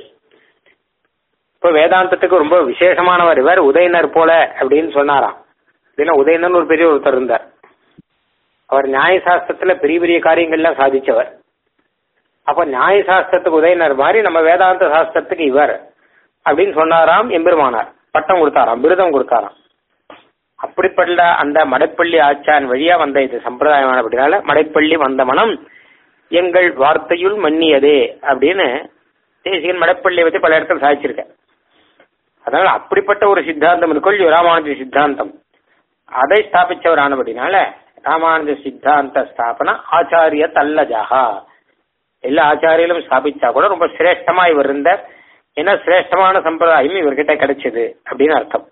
இப்ப வேதாந்தத்துக்கு ரொம்ப விசேஷமானவர் இவர் உதயனர் போல அப்படின்னு சொன்னாராம் அப்படின்னா உதயனர் ஒரு பெரிய ஒருத்தர் இருந்தார் அவர் நியாயசாஸ்திரத்துல பெரிய பெரிய காரியங்கள்லாம் சாதிச்சவர் அப்ப நியாயசாஸ்திரத்துக்கு உதயனர் மாதிரி நம்ம வேதாந்த சாஸ்திரத்துக்கு இவர் அப்படின்னு சொன்னாராம் எம்பெருமானார் பட்டம் கொடுத்தாராம் விருதம் கொடுத்தாராம் அப்படிப்பட்ட அந்த மடைப்பள்ளி ஆச்சான் வழியா வந்த இது சம்பிரதாயமான அப்படினால மடைப்பள்ளி வந்த மனம் எங்கள் வார்த்தையுள் மன்னியதே அப்படின்னு தேசிகன் மடைப்பள்ளியை பத்தி பல இடத்துல சாதிச்சிருக்க அதனால அப்படிப்பட்ட ஒரு சித்தாந்தம் இருக்கொள் ராமானுஜ சித்தாந்தம் அதை ஸ்தாபிச்சவர் ஆனபடினால ராமானுஜ சித்தாந்த ஸ்தாபன ஆச்சாரிய தல்லஜாகா எல்லா ஆச்சாரியிலும் ஸ்தாபிச்சா கூட ரொம்ப சிரேஷ்டமா இவர் இருந்தார் ஏன்னா சிரேஷ்டமான சம்பிரதாயம் இவர்கிட்ட கிடைச்சது அப்படின்னு அர்த்தம்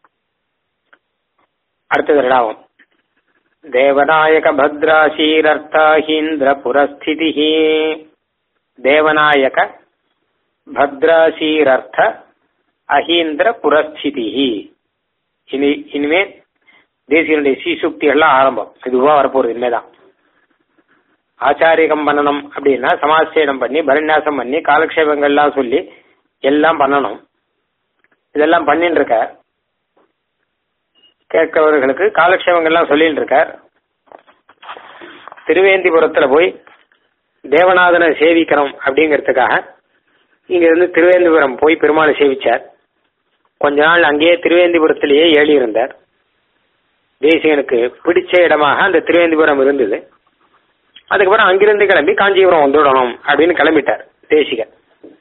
அடுத்தது ரெண்டாவும் தேவநாயக பத்ராசீரர்த்தாஹீந்திர புரஸ்திதி தேவநாயக பத்ராசீரர்த்த அஹீந்திர புரஸ்திதி இனி இனிமே தேசியனுடைய சீசுக்திகள்லாம் ஆரம்பம் இதுவா வரப்போறது இனிமேதான் ஆச்சாரியம் பண்ணணும் அப்படின்னா சமாசேனம் பண்ணி பரிநியாசம் பண்ணி காலக்ஷேபங்கள்லாம் சொல்லி எல்லாம் பண்ணணும் இதெல்லாம் பண்ணிட்டு இருக்க கேட்கவர்களுக்கு காலக்ஷேபங்கள்லாம் சொல்லிட்டு இருக்கார் திருவேந்திபுரத்துல போய் தேவநாதனை சேவிக்கிறோம் அப்படிங்கிறதுக்காக இங்க இருந்து திருவேந்திபுரம் போய் பெருமாளை சேவிச்சார் கொஞ்ச நாள் அங்கேயே திருவேந்திபுரத்திலேயே ஏழி இருந்தார் தேசிகனுக்கு பிடிச்ச இடமாக அந்த திருவேந்திபுரம் இருந்தது அதுக்கப்புறம் அங்கிருந்து கிளம்பி காஞ்சிபுரம் வந்துடணும் அப்படின்னு கிளம்பிட்டார் தேசிகன்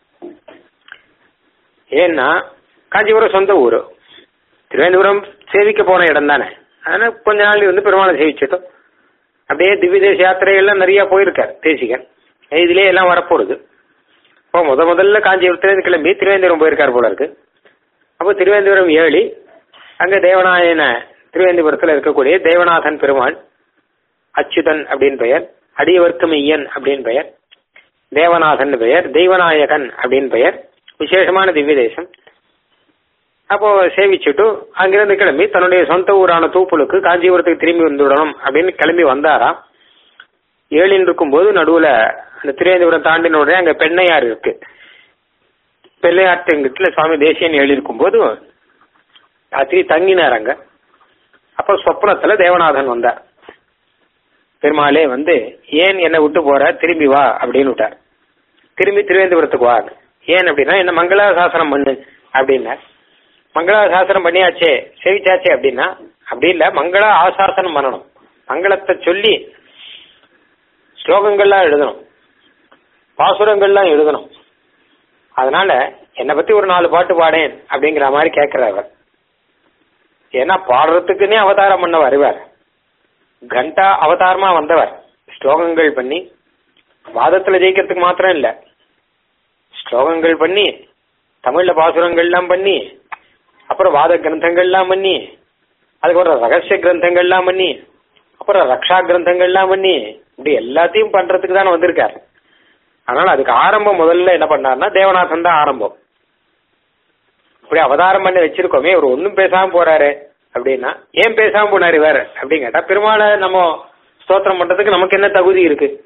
ஏன்னா காஞ்சிபுரம் சொந்த ஊரு திருவேந்திபுரம் சேவிக்க போன இடம் தானே அதனால கொஞ்ச நாள் இருந்து பெருமாளை சேவிச்சிட்டோம் அப்படியே திவ்ய தேச யாத்திரைகள்லாம் நிறைய போயிருக்கார் தேசிகன் இதுலயே எல்லாம் வரப்போகுது இப்போ முத முதல்ல காஞ்சிபுரத்துலேருந்து கிளம்பி திருவேந்திபுரம் போயிருக்கார் போல இருக்கு அப்போ திருவேந்திபுரம் ஏழி அங்க தேவநாயன திருவேந்திபுரத்தில் இருக்கக்கூடிய தேவநாதன் பெருமாள் அச்சுதன் அப்படின்னு பெயர் அடியவர்க்கும் ஐயன் அப்படின்னு பெயர் தேவநாதன் பெயர் தெய்வநாயகன் அப்படின்னு பெயர் விசேஷமான திவ்ய தேசம் அப்போ சேவிச்சுட்டு அங்கிருந்து கிளம்பி தன்னுடைய சொந்த ஊரான தூப்புலுக்கு காஞ்சிபுரத்துக்கு திரும்பி வந்துவிடணும் அப்படின்னு கிளம்பி வந்தாராம் ஏழின் இருக்கும்போது நடுவுல அந்த திருவேந்திபுரம் தாண்டின உடனே அங்க பெண்ணையார் இருக்கு பெண்ணையாற்றுங்கத்துல சுவாமி தேசியன் ஏழி இருக்கும்போது ராத்திரி தங்கினார் அங்க அப்போ சொப்னத்துல தேவநாதன் வந்தார் பெருமாளே வந்து ஏன் என்னை விட்டு போற திரும்பி வா அப்படின்னு விட்டார் திரும்பி திருவேந்திபுரத்துக்கு வா ஏன் அப்படின்னா என்ன மங்களாசாசனம் பண்ணு அப்படின்னார் மங்களாசாசனம் பண்ணியாச்சே சேவிச்சாச்சே அப்படின்னா அப்படி இல்ல மங்கள ஆசாசனம் பண்ணணும் மங்களத்தை சொல்லி ஸ்லோகங்கள்லாம் எழுதணும் பாசுரங்கள்லாம் எழுதணும் அதனால என்னை பத்தி ஒரு நாலு பாட்டு பாடேன் அப்படிங்கிற மாதிரி கேட்கிறார் ஏன்னா பாடுறதுக்குன்னே அவதாரம் பண்ணவர் இவர் கண்டா அவதாரமா வந்தவர் ஸ்லோகங்கள் பண்ணி வாதத்துல ஜெயிக்கிறதுக்கு மாத்திரம் இல்ல ஸ்லோகங்கள் பண்ணி தமிழ்ல பாசுரங்கள்லாம் பண்ணி அப்புறம் வாத கிரந்தங்கள்லாம் பண்ணி அதுக்கப்புறம் ரகசிய கிரந்தங்கள்லாம் பண்ணி அப்புறம் ரக்ஷா கிரந்தங்கள்லாம் பண்ணி இப்படி எல்லாத்தையும் பண்றதுக்கு தானே வந்திருக்காரு அதனால அதுக்கு ஆரம்பம் முதல்ல என்ன பண்ணாருன்னா தேவநாதன் தான் ஆரம்பம் இப்படி அவதாரம் பண்ணி வச்சிருக்கோமே இவர் ஒன்றும் பேசாம போறாரு அப்படின்னா ஏன் பேசாம போனாரு வேற அப்படின்னு கேட்டா பெருமாளை நம்ம ஸ்தோத்திரம் பண்றதுக்கு நமக்கு என்ன தகுதி இருக்கு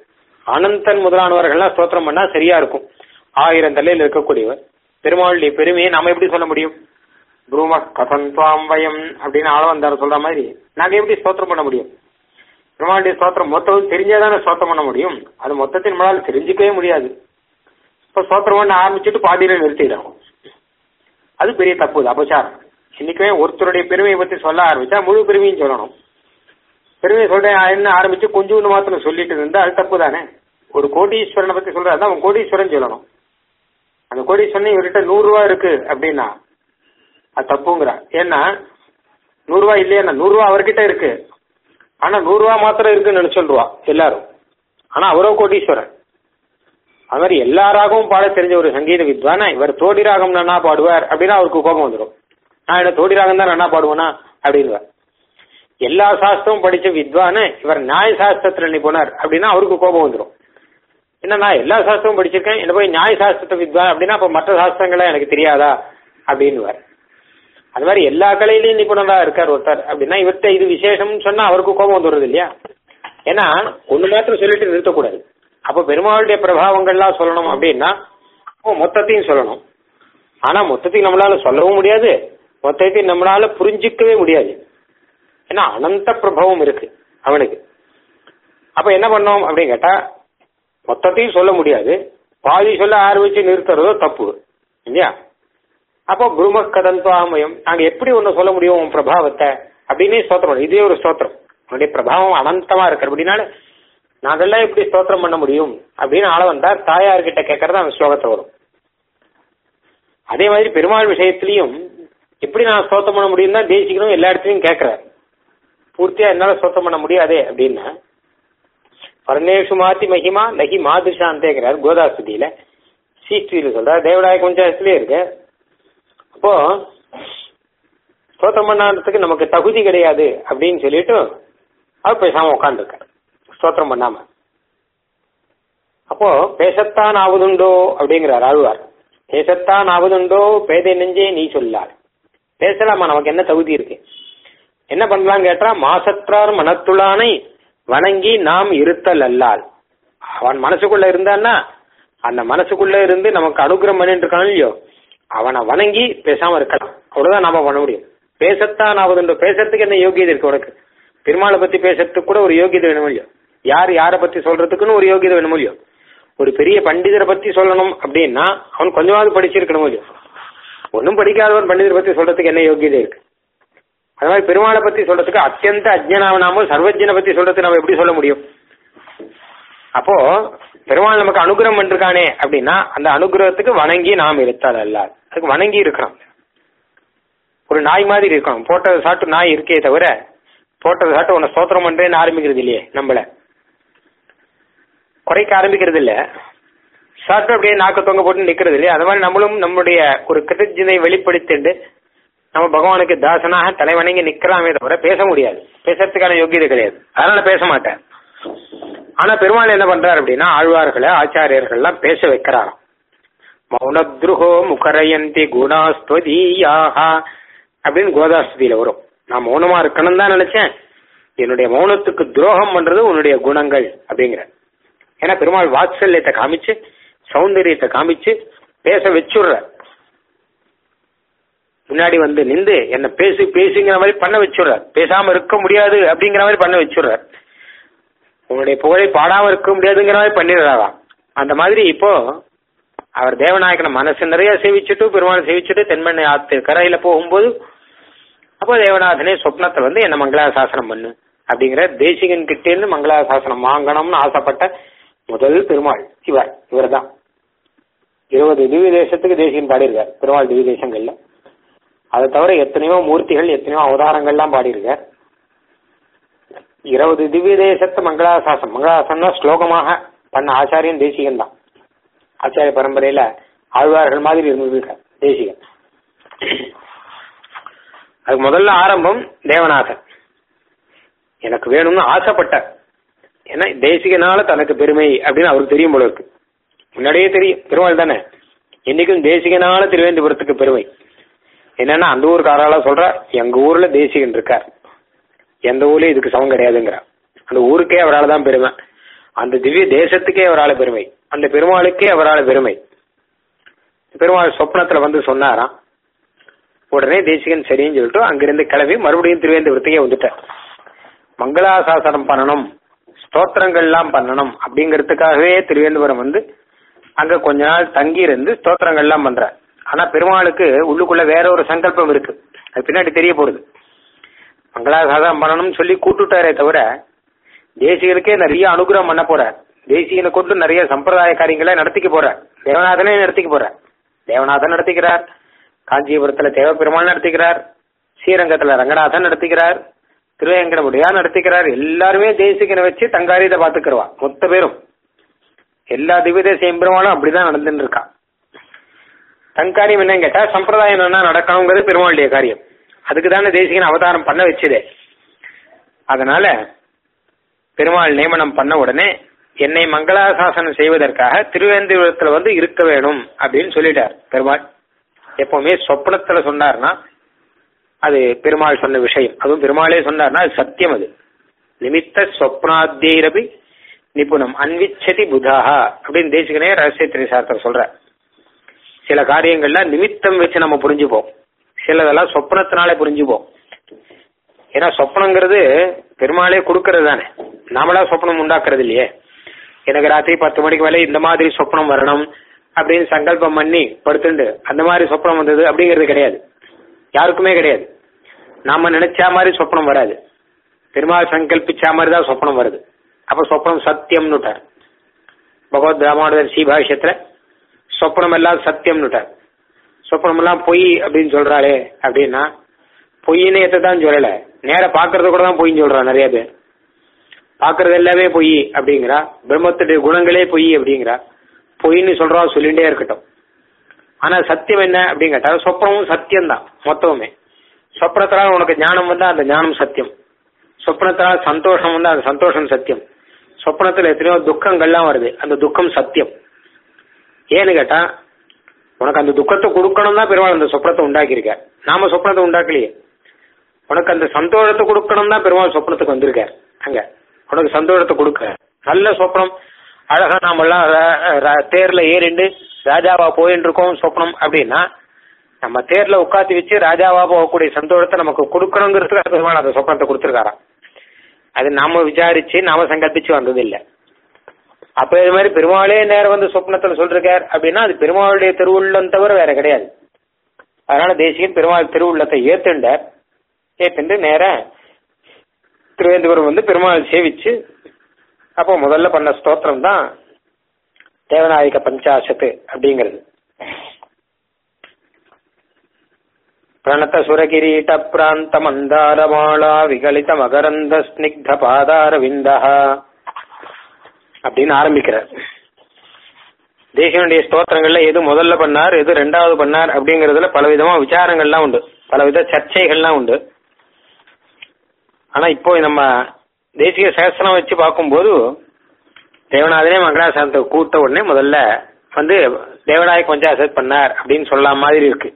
அனந்தன் முதலானவர்கள்லாம் ஸ்தோத்திரம் பண்ணா சரியா இருக்கும் ஆயிரம் தலையில் இருக்கக்கூடியவர் பெருமாளுடைய பெருமையை நாம எப்படி சொல்ல முடியும் புரூம கதந்த்வாம் வயம் அப்படின்னு ஆளவந்தார் சொல்ற மாதிரி நாங்க எப்படி ஸ்தோத்திரம் பண்ண முடியும் பெருமாளுடைய ஸ்தோத்திரம் மொத்தம் தெரிஞ்சாதானே ஸ்தோத்திரம் பண்ண முடியும் அது மொத்தத்தின் நம்மளால தெரிஞ்சுக்கவே முடியாது இப்ப ஸ்தோத்திரம் பண்ண ஆரம்பிச்சுட்டு பாதியில நிறுத்திடும் அது பெரிய தப்பு இது அபச்சாரம் இன்னைக்குமே ஒருத்தருடைய பெருமையை பத்தி சொல்ல ஆரம்பிச்சா முழு பெருமையும் சொல்லணும் பெருமையை சொல்றேன் என்ன ஆரம்பிச்சு கொஞ்சோண்டு மாத்திரம் சொல்லிட்டு இருந்தா அது தப்பு தானே ஒரு கோடீஸ்வரனை பத்தி சொல்றாருன்னா அவன் கோடீஸ்வரன் சொல்லணும் அந்த கோடீஸ்வரன் இவர்கிட்ட நூறு ரூபா இருக்கு அப்படின்னா அது தப்புங்கிறா ஏன்னா நூறு ரூபாய் இல்லையா நூறு ரூபா அவர்கிட்ட இருக்கு ஆனா நூறு ரூபா மாத்திரம் இருக்குன்னு நினைச்சுருவா எல்லாரும் ஆனா அவரோ கோடீஸ்வரன் அது மாதிரி எல்லா ராகமும் பாட தெரிஞ்ச ஒரு சங்கீத வித்வானா இவர் தோடி ராகம் நன்னா பாடுவார் அப்படின்னா அவருக்கு கோபம் வந்துடும் நான் என்ன தோடி ராகம் தான் நன்னா பாடுவேனா அப்படின்வார் எல்லா சாஸ்திரமும் படிச்ச வித்வான இவர் நியாய சாஸ்திரத்துல நிபுணர் அப்படின்னா அவருக்கு கோபம் வந்துடும் என்ன நான் எல்லா சாஸ்திரமும் படிச்சிருக்கேன் என்ன போய் நியாய சாஸ்திரத்தை வித்வான் அப்படின்னா அப்ப மற்ற சாஸ்திரங்களா எனக்கு தெரியாதா அப்படின்னுவார் அது மாதிரி எல்லா கலையிலையும் நிபுணரா இருக்கார் ஒருத்தர் அப்படின்னா இவர்கிட்ட இது விசேஷம்னு சொன்னா அவருக்கு கோபம் வந்துடுறது இல்லையா ஏன்னா ஒண்ணு மாத்திரம் சொல்லிட்டு நிறுத்தக்கூடாது அப்ப பெருமாளுடைய பிரபாவங்கள்லாம் சொல்லணும் அப்படின்னா அப்போ மொத்தத்தையும் சொல்லணும் ஆனா மொத்தத்தையும் நம்மளால சொல்லவும் முடியாது மொத்தத்தையும் நம்மளால புரிஞ்சிக்கவே முடியாது ஏன்னா அனந்த பிரபவம் இருக்கு அவனுக்கு அப்ப என்ன பண்ணோம் அப்படின்னு கேட்டா மொத்தத்தையும் சொல்ல முடியாது பாதி சொல்ல ஆரம்பிச்சு நிறுத்துறதோ தப்பு இல்லையா அப்போ குரும கதந்த்வாமயம் நாங்க எப்படி ஒண்ணு சொல்ல முடியும் உன் பிரபாவத்தை அப்படின்னே ஸ்தோத்திரம் இதே ஒரு ஸ்தோத்திரம் உன்னுடைய பிரபாவம் அனந்தமா இருக்கு அப்படின்னால நாங்கெல்லாம் எப்படி ஸ்தோத்திரம் பண்ண முடியும் அப்படின்னு ஆள வந்தார் தாயார்கிட்ட கேட்கறது அந்த ஸ்லோகத்தை வரும் அதே மாதிரி பெருமாள் விஷயத்திலையும் எப்படி நான் ஸ்தோத்திரம் பண்ண முடியும் தான் தேசிக்கணும் எல்லா இடத்துலையும் கேட்கிறார் பூர்த்தியா என்னால ஸ்தோத்திரம் பண்ண முடியாதே அப்படின்னா பரநேஷு மாத்தி மகிமா நகி மாதிருஷாந்தேங்கிறார் கோதாஸ்துதியில சீஸ்திரியில சொல்றார் தேவநாய பஞ்சாயத்துலயே இருக்கு அப்போ ஸ்தோத்திரம் பண்ணாததுக்கு நமக்கு தகுதி கிடையாது அப்படின்னு சொல்லிட்டு அவர் பேசாம உட்காந்துருக்கார் ஸ்தோத்திரம் பண்ணாம அப்போ பேசத்தான் ஆவதுண்டோ அப்படிங்கிறார் ஆழ்வார் பேசத்தான் ஆவதுண்டோ பேதை நெஞ்சே நீ சொல்லார் பேசலாமா நமக்கு என்ன தகுதி இருக்கு என்ன பண்ணலாம் கேட்டா மாசற்றார் மனத்துளானை வணங்கி நாம் இருத்தல் அல்லால் அவன் மனசுக்குள்ள இருந்தான்னா அந்த மனசுக்குள்ள இருந்து நமக்கு அனுகிரகம் பண்ணிட்டு இருக்கான் இல்லையோ அவனை வணங்கி பேசாம இருக்கலாம் அவ்வளவுதான் நாம பண்ண முடியும் பேசத்தான் ஆவதுண்டோ பேசுறதுக்கு என்ன யோகியதை இருக்கு உனக்கு பெருமாளை பத்தி பேசுறதுக்கு கூட ஒரு யோகியதை வேணும் இல்லையோ யார் யாரை பத்தி சொல்றதுக்குன்னு ஒரு யோகியதை வேணும் இல்லையோ ஒரு பெரிய பண்டிதரை பத்தி சொல்லணும் அப்படின்னா அவன் கொஞ்சமாவது படிச்சிருக்கணும் இல்லையோ ஒன்னும் படிக்காதவன் பண்டிதரை பத்தி சொல்றதுக்கு என்ன யோகியதை இருக்கு அது மாதிரி பெருமாளை பத்தி சொல்றதுக்கு அத்தியந்த அஜ்ஞனாவனாமோ சர்வஜனை பத்தி சொல்றதுக்கு நம்ம எப்படி சொல்ல முடியும் அப்போ பெருமாள் நமக்கு அனுகிரகம் பண்ணிருக்கானே அப்படின்னா அந்த அனுகிரகத்துக்கு வணங்கி நாம் இருத்தால் அல்ல அதுக்கு வணங்கி இருக்கிறோம் ஒரு நாய் மாதிரி இருக்கணும் போட்டதை சாப்பிட்டு நாய் இருக்கே தவிர போட்டதை சாப்பிட்டு உன்னை ஸ்தோத்திரம் பண்றேன்னு ஆரம்பிக்கிறது இல்லையே நம்மள குறைக்க ஆரம்பிக்கிறது இல்ல சாப்பிட்டு அப்படியே நாக்க தொங்க போட்டு நிக்கிறது இல்லையா அது மாதிரி நம்மளும் நம்முடைய ஒரு கிருத்தஜனை வெளிப்படுத்திட்டு நம்ம பகவானுக்கு தாசனாக தலைவணங்கி நிக்கலாமே தவிர பேச முடியாது பேசுறதுக்கான யோகியதை கிடையாது அதனால பேச மாட்டேன் ஆனா பெருமாள் என்ன பண்றாரு அப்படின்னா ஆழ்வார்களை ஆச்சாரியர்கள்லாம் பேச வைக்கிறாராம் மௌனத்ருஹோ முகரயந்தி குணாஸ்துவதீயாக அப்படின்னு கோதாஸ்துதியில வரும் நான் மௌனமா இருக்கணும் தான் நினைச்சேன் என்னுடைய மௌனத்துக்கு துரோகம் பண்றது உன்னுடைய குணங்கள் அப்படிங்கிற ஏன்னா பெருமாள் வாத்சல்யத்தை காமிச்சு சௌந்தரியத்தை காமிச்சு பேச வச்சுடுற முன்னாடி வந்து நின்று என்ன பேசி பேசுங்கிற மாதிரி பண்ண வச்சுடுறார் பேசாம இருக்க முடியாது அப்படிங்கிற மாதிரி பண்ண வச்சுடுறார் உன்னுடைய புகழை பாடாம இருக்க முடியாதுங்கிற மாதிரி பண்ணிடுறாராம் அந்த மாதிரி இப்போ அவர் தேவநாயகனை மனசு நிறைய சேவிச்சுட்டு பெருமாள் சேவிச்சுட்டு தென்மண்ணை ஆத்து கரையில போகும்போது அப்போ தேவநாதனே சொப்னத்துல வந்து என்ன மங்களாசாசனம் பண்ணு அப்படிங்கிற தேசிகன் கிட்டே இருந்து மங்களாசாசனம் வாங்கணும்னு ஆசைப்பட்ட முதல் பெருமாள் இவர் இவர் தான் இருபது திவ்ய தேசத்துக்கு தேசிகன் பாடியிருக்கார் பெருமாள் திவ்ய தேசங்கள்ல அதை தவிர எத்தனையோ மூர்த்திகள் எத்தனையோ அவதாரங்கள்லாம் பாடியிருக்கார் இருபது திவ்ய தேசத்து மங்களாசாசனம் மங்களாசாசனா ஸ்லோகமாக பண்ண ஆச்சாரியன் தேசிகன் தான் ஆச்சாரிய பரம்பரையில ஆழ்வார்கள் மாதிரி இருந்தது தேசிகன் அதுக்கு முதல்ல ஆரம்பம் தேவநாதன் எனக்கு வேணும்னு ஆசைப்பட்டார் ஏன்னா தேசிகனால தனக்கு பெருமை அப்படின்னு அவருக்கு தெரியும் போல இருக்கு முன்னாடியே தெரியும் பெருமாள் தானே என்னைக்கும் தேசிகனால திருவேந்திபுரத்துக்கு பெருமை என்னன்னா அந்த ஊருக்காரால சொல்ற எங்க ஊர்ல தேசிகன் இருக்கார் எந்த ஊர்லயும் இதுக்கு சமம் கிடையாதுங்கிற அந்த ஊருக்கே அவரால் தான் பெருமை அந்த திவ்ய தேசத்துக்கே அவரால் பெருமை அந்த பெருமாளுக்கே அவரால் பெருமை பெருமாள் சொப்னத்துல வந்து சொன்னாராம் உடனே தேசிகன் சரின்னு சொல்லிட்டு அங்கிருந்து கிளம்பி மறுபடியும் திருவேந்தபுரத்துக்கே வந்துட்டார் மங்களாசாசனம் பண்ணணும் ஸ்தோத்திரங்கள்லாம் பண்ணணும் அப்படிங்கிறதுக்காகவே திருவேந்தபுரம் வந்து அங்க கொஞ்ச நாள் தங்கி இருந்து ஸ்தோத்திரங்கள்லாம் பண்றார் ஆனா பெருமாளுக்கு உள்ளுக்குள்ள வேற ஒரு சங்கல்பம் இருக்கு அது பின்னாடி தெரிய போகுது மங்களாசாசனம் பண்ணணும்னு சொல்லி கூட்டுட்டாரே தவிர தேசிகனுக்கே நிறைய அனுகிரகம் பண்ண போறார் தேசிகனை கொண்டு நிறைய சம்பிரதாய காரியங்களை நடத்திக்க போறார் தேவநாதனே நடத்திக்க போறார் தேவநாதன் நடத்திக்கிறார் காஞ்சிபுரத்துல தேவபெருமாள் நடத்திக்கிறார் ஸ்ரீரங்கத்துல ரங்கநாதன் நடத்திக்கிறார் திருவேங்கடமுடியார் நடத்திக்கிறார் எல்லாருமே தேசிகனை வச்சு தங்காரியத்தை பாத்துக்கிறவா மொத்த பேரும் எல்லா திவ்யதேச எம்பெருமானும் அப்படிதான் நடந்துட்டு இருக்கா தங்காரியம் என்னன்னு கேட்டா சம்பிரதாயம் என்ன நடக்கணுங்கிறது பெருமாளுடைய காரியம் அதுக்கு தானே தேசிகன் அவதாரம் பண்ண வச்சதே அதனால பெருமாள் நியமனம் பண்ண உடனே என்னை மங்களாசாசனம் செய்வதற்காக திருவேந்திபுரத்துல வந்து இருக்க வேணும் அப்படின்னு சொல்லிட்டார் பெருமாள் எப்பவுமே சொப்பனத்துல சொன்னார்னா அது பெருமாள் சொன்ன விஷயம் அதுவும் பெருமாளே சொன்னார்னா அது சத்தியம் அது நிமித்த சொப்னாத்தியரபி நிபுணம் அன்விச்சதி புதாஹா அப்படின்னு தேசிகனே ரகசிய திரைசாஸ்திரம் சொல்ற சில காரியங்கள்லாம் நிமித்தம் வச்சு நம்ம புரிஞ்சுப்போம் சிலதெல்லாம் சொப்னத்தினாலே புரிஞ்சுப்போம் ஏன்னா சொப்னங்கிறது பெருமாளே கொடுக்கறது தானே நாமளா சொப்னம் உண்டாக்குறது இல்லையே எனக்கு ராத்திரி பத்து மணிக்கு மேலே இந்த மாதிரி சொப்னம் வரணும் அப்படின்னு சங்கல்பம் பண்ணி படுத்துண்டு அந்த மாதிரி சொப்னம் வந்தது அப்படிங்கிறது கிடையாது யாருக்குமே கிடையாது நாம நினைச்சா மாதிரி சொப்னம் வராது பெருமாள் சங்கல்பிச்சா மாதிரி தான் சொப்னம் வருது அப்ப சொப்னம் சத்தியம்னுட்டார் பகவத் ராமானுதர் ஸ்ரீபாஷ்யத்துல சொப்னம் எல்லாம் சத்தியம்னுட்டார் சொப்னம் எல்லாம் பொய் அப்படின்னு சொல்றாளே அப்படின்னா பொய்ன்னு தான் சொல்லல நேர பாக்குறது கூட தான் பொய்ன்னு சொல்றான் நிறைய பேர் பாக்குறது எல்லாமே பொய் அப்படிங்கிறா பிரம்மத்துடைய குணங்களே பொய் அப்படிங்கிறா பொய்ன்னு சொல்றா சொல்லிட்டே இருக்கட்டும் ஆனா சத்தியம் என்ன அப்படின்னு கேட்டா சொப்பனமும் சத்தியம் தான் மொத்தமுமே சொப்னத்தினால் உனக்கு ஞானம் வந்தா அந்த ஞானம் சத்தியம் சொப்னத்தினால் சந்தோஷம் வந்தா அந்த சந்தோஷம் சத்தியம் சொப்னத்துல எத்தனையோ துக்கங்கள்லாம் வருது அந்த துக்கம் சத்தியம் ஏன்னு கேட்டா உனக்கு அந்த துக்கத்தை கொடுக்கணும் தான் பெருமாள் அந்த சொப்னத்தை உண்டாக்கியிருக்க நாம சொப்னத்தை உண்டாக்கலையே உனக்கு அந்த சந்தோஷத்தை கொடுக்கணும் தான் பெருமாள் சொப்னத்துக்கு வந்திருக்கார் அங்க உனக்கு சந்தோஷத்தை கொடுக்க நல்ல சொப்னம் அழகா நாமெல்லாம் ர- ர- தேர்ல ஏறிண்டு ராஜாவா போயின்னு இருக்கோம் சொப்னம் அப்படின்னா நம்ம தேர்ல உட்காந்து வச்சு ராஜாவா போகக்கூடிய சந்தோஷத்தை நமக்கு கொடுக்கணுங்கிறதுக்கு பெருமாள் அந்த சொப்னத்தை கொடுத்துருக்காராம் அது நாம விசாரிச்சு நாம சங்கல்பிச்சு வந்தது இல்ல அப்ப இது மாதிரி பெருமாளே நேரம் வந்து சொப்னத்துல சொல்றார் அப்படின்னா அது பெருமாளுடைய திருவுள்ளம் தவிர வேற கிடையாது அதனால தேசிகன் பெருமாள் திருவுள்ளத்தை ஏத்துண்டார் ஏத்துண்டு நேர திருவேந்தபுரம் வந்து பெருமாள் சேவிச்சு அப்போ முதல்ல பண்ண ஸ்தோத்திரம் தான் தேவநாயக பஞ்சாசத்து அப்படிங்கிறது பிரணத சுரகிரீட பிராந்த மந்தாரமாளா விகலித மகரந்த ஸ்னிக்த பாதார விந்தா அப்படின்னு ஆரம்பிக்கிறார் தேசியனுடைய ஸ்தோத்திரங்கள்ல எது முதல்ல பண்ணார் எது ரெண்டாவது பண்ணார் அப்படிங்கறதுல பலவிதமா விசாரங்கள்லாம் உண்டு பலவித சர்ச்சைகள்லாம் உண்டு ஆனா இப்போ நம்ம தேசிய சேஸ்திரம் வச்சு பார்க்கும்போது தேவநாதனே மங்களாசாரத்தை கூட்ட உடனே முதல்ல வந்து தேவநாயக பஞ்சாசத் பண்ணார் அப்படின்னு சொல்லலாம் மாதிரி இருக்கு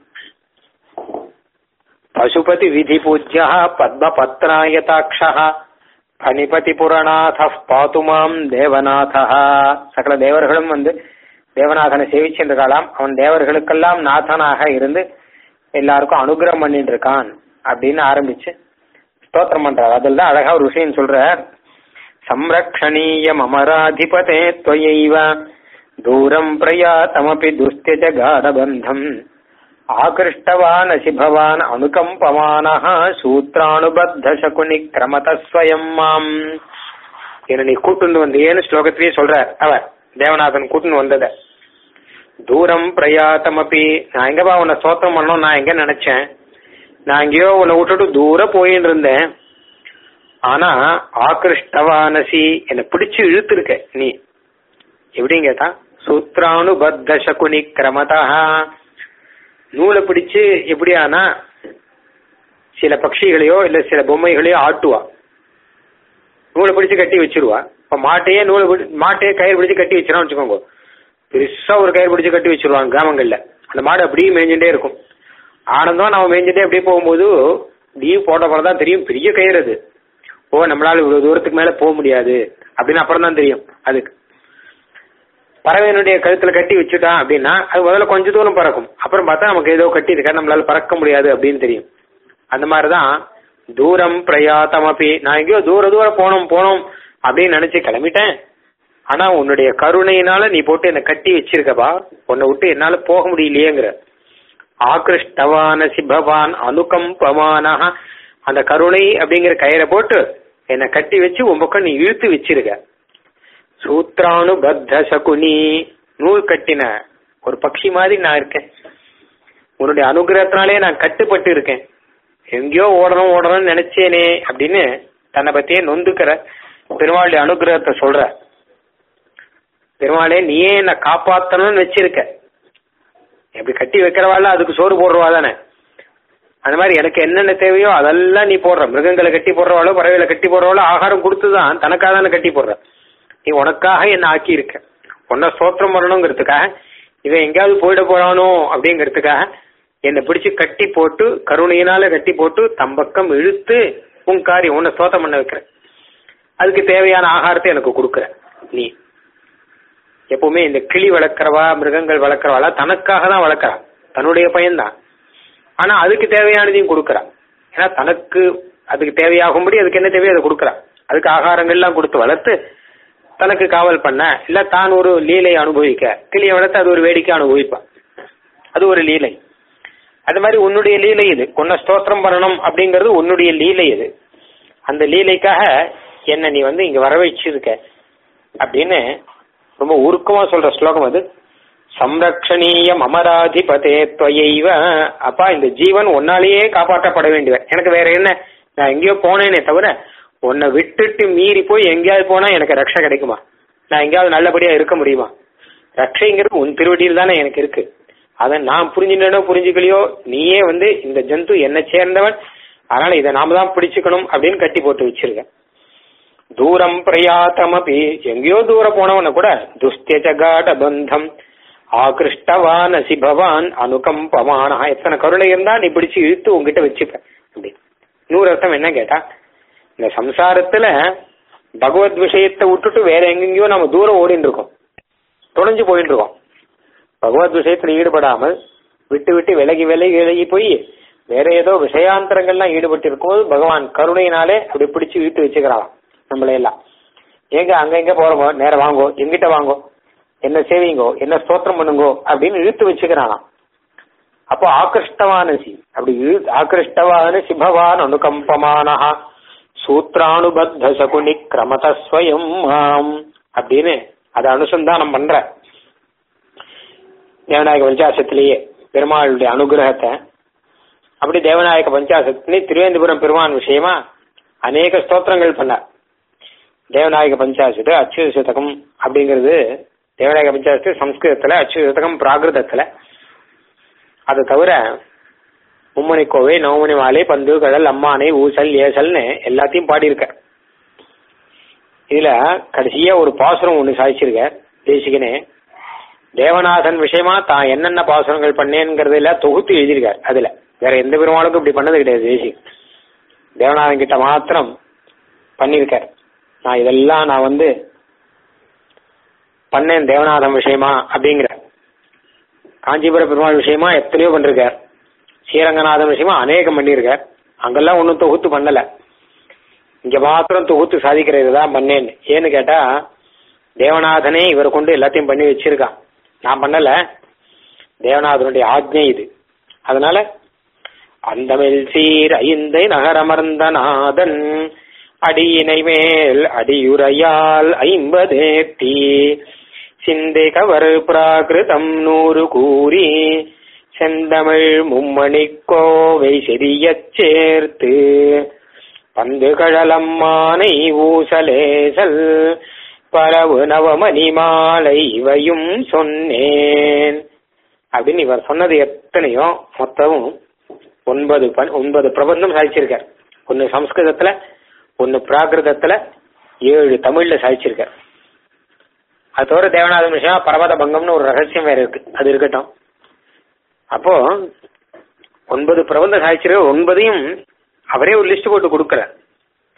பசுபதி விதி பூஜ்யா பத்ம பத்ராயதாட்சா பனிபதி புரநாத பாத்துமாம் தேவநாதா சகல தேவர்களும் வந்து தேவநாதனை சேவிச்சென்றிருக்கலாம் அவன் தேவர்களுக்கெல்லாம் நாதனாக இருந்து எல்லாருக்கும் அனுகிரகம் பண்ணிட்டு இருக்கான் அப்படின்னு ஆரம்பிச்சு ஸ்தோத்திரம் பண்றார் அதில் தான் அழகா ஒரு விஷயம் சொல்றார் சம்ரக்ஷணீயம் அமராதிபதே त्वयैव தூரம் பிரயாத்தமபி துஸ்திய காடபந்தம் ஆகிருஷ்டவானசி பவான் அனுகம்பமானः சூத்ரானுபத்த சகுனி கிரமதஸ்வயம் மாம் என்ன நீ கூட்டுண்டு வந்தேன்னு ஸ்லோகத்திலேயே சொல்றார் அவர் தேவநாதன் கூட்டுன்னு வந்தத தூரம் பிரயாத்தமபி நான் எங்கப்பா உன்னை ஸ்தோத்திரம் பண்ணணும் நான் எங்க நினைச்சேன் நான் எங்கேயோ உன்னை விட்டுட்டு தூர போயின்னு இருந்தேன் ஆனா ஆகிருஷ்டவானசி என்னை பிடிச்சு இழுத்துருக்க நீ எப்படின்னு கேட்டா சூத்ரானுபத்த சகுனி கிரமதா நூலை பிடிச்சு எப்படியானா சில பட்சிகளையோ இல்ல சில பொம்மைகளையோ ஆட்டுவா நூலை பிடிச்சு கட்டி வச்சிருவா இப்ப மாட்டையே நூலை பிடி- மாட்டையே கயிறு பிடிச்சு கட்டி வச்சிருவான்னு வச்சுக்கோங்க பெருசா ஒரு கயிறு பிடிச்சு கட்டி வச்சிருவாங்க கிராமங்கள்ல அந்த மாடு அப்படியே மேய்ஞ்சுட்டே இருக்கும் ஆனந்தம் நம்ம மேய்ஞ்சுட்டே அப்படியே போகும்போது லீவ் போட்ட போல தான் தெரியும் பெரிய கயிறு அது ஓ நம்மளால இவ்வளவு தூரத்துக்கு மேல போக முடியாது அப்படின்னு அப்புறம் தான் தெரியும் அதுக்கு பறவையினுடைய கழுத்துல கட்டி வச்சுட்டான் அப்படின்னா அது முதல்ல கொஞ்ச தூரம் பறக்கும் அப்புறம் பார்த்தா நமக்கு ஏதோ கட்டி இருக்கா நம்மளால பறக்க முடியாது அப்படின்னு தெரியும் அந்த மாதிரிதான் தூரம் பிரயாத்தம் அப்படி நான் எங்கேயோ தூர தூரம் போனோம் போனோம் அப்படின்னு நினைச்சு கிளம்பிட்டேன் ஆனா உன்னுடைய கருணையினால நீ போட்டு என்னை கட்டி வச்சிருக்கப்பா உன்னை விட்டு என்னால போக முடியலையேங்கிற ஆகிருஷ்டவான சிபவான் அனுகம்பமானா அந்த கருணை அப்படிங்கிற கயிறை போட்டு என்னை கட்டி வச்சு உன் பக்கம் நீ இழுத்து வச்சிருக்க சூத்ரானு பத்த சகுனி நூல் கட்டின ஒரு பக்ஷி மாதிரி நான் இருக்கேன் உன்னுடைய அனுகிரகத்தினாலே நான் கட்டுப்பட்டு இருக்கேன் எங்கேயோ ஓடணும் ஓடணும்னு நினைச்சேனே அப்படின்னு தன்னை பத்தியே நொந்துக்கிற பெருமாளுடைய அனுகிரகத்தை சொல்ற பெருமாளே நீயே என்னை காப்பாத்தணும்னு வச்சிருக்க எப்படி கட்டி வைக்கிறவாள் அதுக்கு சோறு போடுறவா தானே அந்த மாதிரி எனக்கு என்னென்ன தேவையோ அதெல்லாம் நீ போடுற மிருகங்களை கட்டி போடுறவாளோ பறவைகளை கட்டி போடுறவாளோ ஆகாரம் கொடுத்துதான் தனக்காக தானே கட்டி போடுற நீ உனக்காக என்ன ஆக்கி இருக்க உன்னை ஸ்தோத்திரம் பண்ணணுங்கிறதுக்காக இவன் எங்கேயாவது போயிட போறானோ அப்படிங்கிறதுக்காக என்னை பிடிச்சு கட்டி போட்டு கருணையினால கட்டி போட்டு தம்பக்கம் இழுத்து உன் காரியம் உன்னை ஸ்தோத்திரம் பண்ண வைக்கிற அதுக்கு தேவையான ஆகாரத்தை எனக்கு கொடுக்குற நீ எப்பவுமே இந்த கிளி வளர்க்குறவா மிருகங்கள் வளர்க்குறவாளா தனக்காக தான் வளர்க்குறா தன்னுடைய பையன்தான் ஆனா அதுக்கு தேவையானதையும் கொடுக்குறா ஏன்னா தனக்கு அதுக்கு தேவையாகும்படி அதுக்கு என்ன தேவையோ அதை கொடுக்குறா அதுக்கு ஆகாரங்கள்லாம் கொடுத்து வளர்த்து தனக்கு காவல் பண்ண இல்ல தான் ஒரு லீலை அனுபவிக்க கிளியை வளர்த்து அது ஒரு வேடிக்கை அனுபவிப்பான் அது ஒரு லீலை அது மாதிரி உன்னுடைய லீலை இது உன்னை ஸ்தோத்திரம் பண்ணணும் அப்படிங்கிறது உன்னுடைய லீலை இது அந்த லீலைக்காக என்ன நீ வந்து இங்க வர வச்சிருக்க அப்படின்னு ரொம்ப உருக்கமா சொல்ற ஸ்லோகம் அது சம்ரக்ஷணீயம் அமராதிபதே துவையைவ அப்பா இந்த ஜீவன் உன்னாலேயே காப்பாற்றப்பட வேண்டியவன் எனக்கு வேற என்ன நான் எங்கேயோ போனேனே தவிர உன்னை விட்டுட்டு மீறி போய் எங்கேயாவது போனா எனக்கு ரக்ஷை கிடைக்குமா நான் எங்கேயாவது நல்லபடியா இருக்க முடியுமா ரக்ஷைங்கிறது உன் திருவடியில் தானே எனக்கு இருக்கு அதை நான் புரிஞ்சுட்டேனோ புரிஞ்சுக்கலையோ நீயே வந்து இந்த ஜந்து என்னை சேர்ந்தவன் அதனால இதை நாம தான் பிடிச்சுக்கணும் அப்படின்னு கட்டி போட்டு வச்சிருக்க தூரம் பிரயாத்தமபி எங்கேயோ தூரம் போனவன கூட துஸ்தியஜகாட பந்தம் ஆகிருஷ்டவான் அசிபவான் அனுகம்பமானா எத்தனை கருணை இருந்தா நீ பிடிச்சு இழுத்து உங்ககிட்ட வச்சுப்ப அப்படி நூறு அர்த்தம் என்ன கேட்டா இந்த சம்சாரத்துல பகவத் விஷயத்தை விட்டுட்டு வேற எங்கெங்கயோ நம்ம தூரம் ஓடிட்டு இருக்கோம் தொலைஞ்சு போயிட்டு இருக்கோம் பகவத் விஷயத்துல ஈடுபடாமல் விட்டு விட்டு விலகி விலகி விலகி போய் வேற ஏதோ விஷயாந்தரங்கள்லாம் ஈடுபட்டு இருக்கும்போது பகவான் கருணையினாலே அப்படி பிடிச்சு இழுத்து வச்சுக்கிறான் நம்மளை எல்லாம் ஏங்க அங்க எங்க போறோமோ நேரம் வாங்கோ எங்கிட்ட வாங்கோ என்ன சேவிங்கோ என்ன ஸ்தோத்திரம் பண்ணுங்கோ அப்படின்னு இழுத்து வச்சுக்கிறானாம் அப்போ ஆகிருஷ்டவான சி அப்படி இழு- ஆகிருஷ்டவான சிபவான் அனுகம்பமானஹா சூத்ரானுபத்த சகுனி கிரமத ஸ்வயம் மாம் அப்படின்னு அதை அனுசந்தானம் பண்ற தேவநாயக பஞ்சாசத்திலேயே பெருமாளுடைய அனுகிரகத்தை அப்படி தேவநாயக பஞ்சாசத்திலே திருவேந்திபுரம் பெருமான் விஷயமா அநேக ஸ்தோத்திரங்கள் பண்ணார் தேவநாயக பஞ்சாசத்து அச்சுத சதகம் அப்படிங்கிறது தேவநாயக பஞ்சாசத்து சம்ஸ்கிருதத்துல அச்சுத சதகம் பிராகிருதத்துல அது தவிர மும்மணி கோவை நவமணி மாலை பந்து கடல் அம்மானை ஊசல் ஏசல்னு எல்லாத்தையும் பாடியிருக்க இதுல கடைசியா ஒரு பாசுரம் ஒண்ணு சாதிச்சிருக்க தேசிகனே தேவநாதன் விஷயமா தான் என்னென்ன பாசுரங்கள் பண்ணேங்கிறதுல தொகுத்து எழுதியிருக்கார் அதுல வேற எந்த பெருமாளுக்கும் இப்படி பண்ணது கிடையாது தேசிகன் தேவநாதன் கிட்ட மாத்திரம் பண்ணியிருக்கார் நான் இதெல்லாம் நான் வந்து பண்ணேன் தேவநாதன் விஷயமா அப்படிங்கிற காஞ்சிபுர பெருமாள் விஷயமா எத்தனையோ பண்ணிருக்கார் ஸ்ரீரங்கநாதன் விஷயமா அநேகம் பண்ணியிருக்கார் அங்கெல்லாம் ஒன்றும் தொகுத்து பண்ணல இங்க மாத்திரம் தொகுத்து சாதிக்கிறது தான் பண்ணேன்னு ஏன்னு கேட்டா தேவநாதனே இவரை கொண்டு எல்லாத்தையும் பண்ணி வச்சிருக்கான் நான் பண்ணல தேவநாதனுடைய ஆக்ஞை இது அதனால அந்தமில் சீர் ஐந்தை நகரமர்ந்த நாதன் அடியினை மேல் அடியுரையால் ஐம்பதேத்தி சிந்தை கவர் பிராகிருதம் நூறு கூறி செந்தமிழ் மும்மணி கோவை செறியச் சேர்த்து பந்து கழலம்மானை ஊசலேசல் பரவு நவமணி மாலை இவையும் சொன்னேன் அப்படின்னு இவர் சொன்னது எத்தனையோ மொத்தமும் ஒன்பது பன் ஒன்பது பிரபந்தம் சாதிச்சிருக்கார் ஒன்னு சம்ஸ்கிருதத்துல ஒன்னு பிராகிருதத்துல ஏழு தமிழ்ல சாதிச்சிருக்கார் அது தவிர தேவநாதன் விஷயம் பரமத பங்கம்னு ஒரு ரகசியம் வேற இருக்கு அது இருக்கட்டும் அப்போ ஒன்பது பிரபந்தம் சாதிச்சிருக்க ஒன்பதையும் அவரே ஒரு லிஸ்ட் போட்டு கொடுக்கிறார்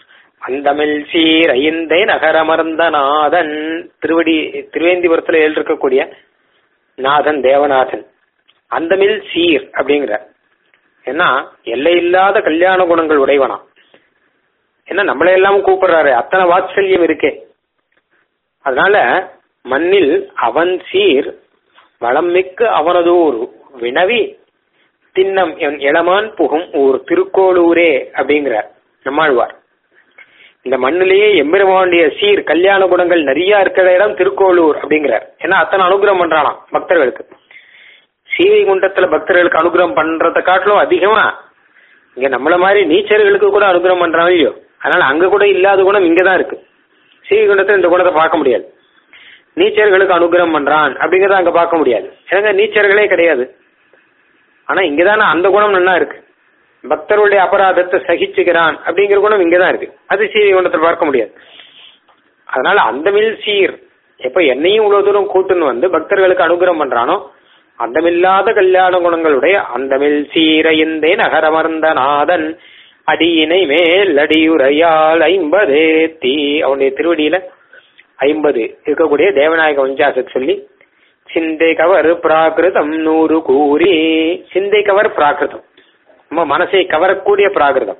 அந்தமிழ் சீர் ஐந்தை நகரமர்ந்த நாதன் திருவடி திருவேந்திபுரத்துல எழுதிருக்கக்கூடிய நாதன் தேவநாதன் அந்தமில் சீர் அப்படிங்கிற ஏன்னா எல்லையில்லாத கல்யாண குணங்கள் உடையவனா ஏன்னா நம்மளை எல்லாம் கூப்பிடுறாரு அத்தனை வாத்சல்யம் இருக்கே அதனால மண்ணில் அவன் சீர் வளம் மிக்க அவனதூர் வினவி திண்ணம் என் இளமான் புகும் ஊர் திருக்கோளூரே அப்படிங்கிற நம்மாழ்வார் இந்த மண்ணிலேயே எம்பெருமானுடைய சீர் கல்யாண குணங்கள் நிறைய இருக்கிற இடம் திருக்கோளூர் அப்படிங்கிறார் ஏன்னா அத்தனை அனுகிரகம் பண்றானாம் பக்தர்களுக்கு சீவை குண்டத்துல பக்தர்களுக்கு அனுகிரகம் பண்றதை காட்டிலும் அதிகமா இங்க நம்மள மாதிரி நீச்சர்களுக்கு கூட அனுகிரகம் பண்றான் இல்லையோ அதனால அங்க கூட இல்லாத குணம் இங்கதான் இருக்கு சீவை குண்டத்துல இந்த குணத்தை பார்க்க முடியாது நீச்சர்களுக்கு அனுகிரகம் பண்றான் அப்படிங்கறத அங்க பார்க்க முடியாது ஏன்னா நீச்சர்களே கிடையாது ஆனா இங்கதானே அந்த குணம் நல்லா இருக்கு பக்தருடைய அபராதத்தை சகிச்சுக்கிறான் அப்படிங்கிற குணம் இங்கதான் இருக்கு அது சீவை குண்டத்தில் பார்க்க முடியாது அதனால அந்த மில் சீர் எப்ப என்னையும் இவ்வளவு தூரம் கூட்டுன்னு வந்து பக்தர்களுக்கு அனுகிரகம் பண்றானோ அந்தமில்லாத கல்யாண குணங்களுடைய அந்தமில் சீரையந்தே நகரமர்ந்த நாதன் அடியினை மேல் அடியுரையால் ஐம்பதே தீ அவனுடைய திருவடியில ஐம்பது இருக்கக்கூடிய தேவநாயக வஞ்சாசத்தை சொல்லி சிந்தை கவர் பிராகிருதம் நூறு கூறி சிந்தை கவர் பிராகிருதம் நம்ம மனசை கவரக்கூடிய பிராகிருதம்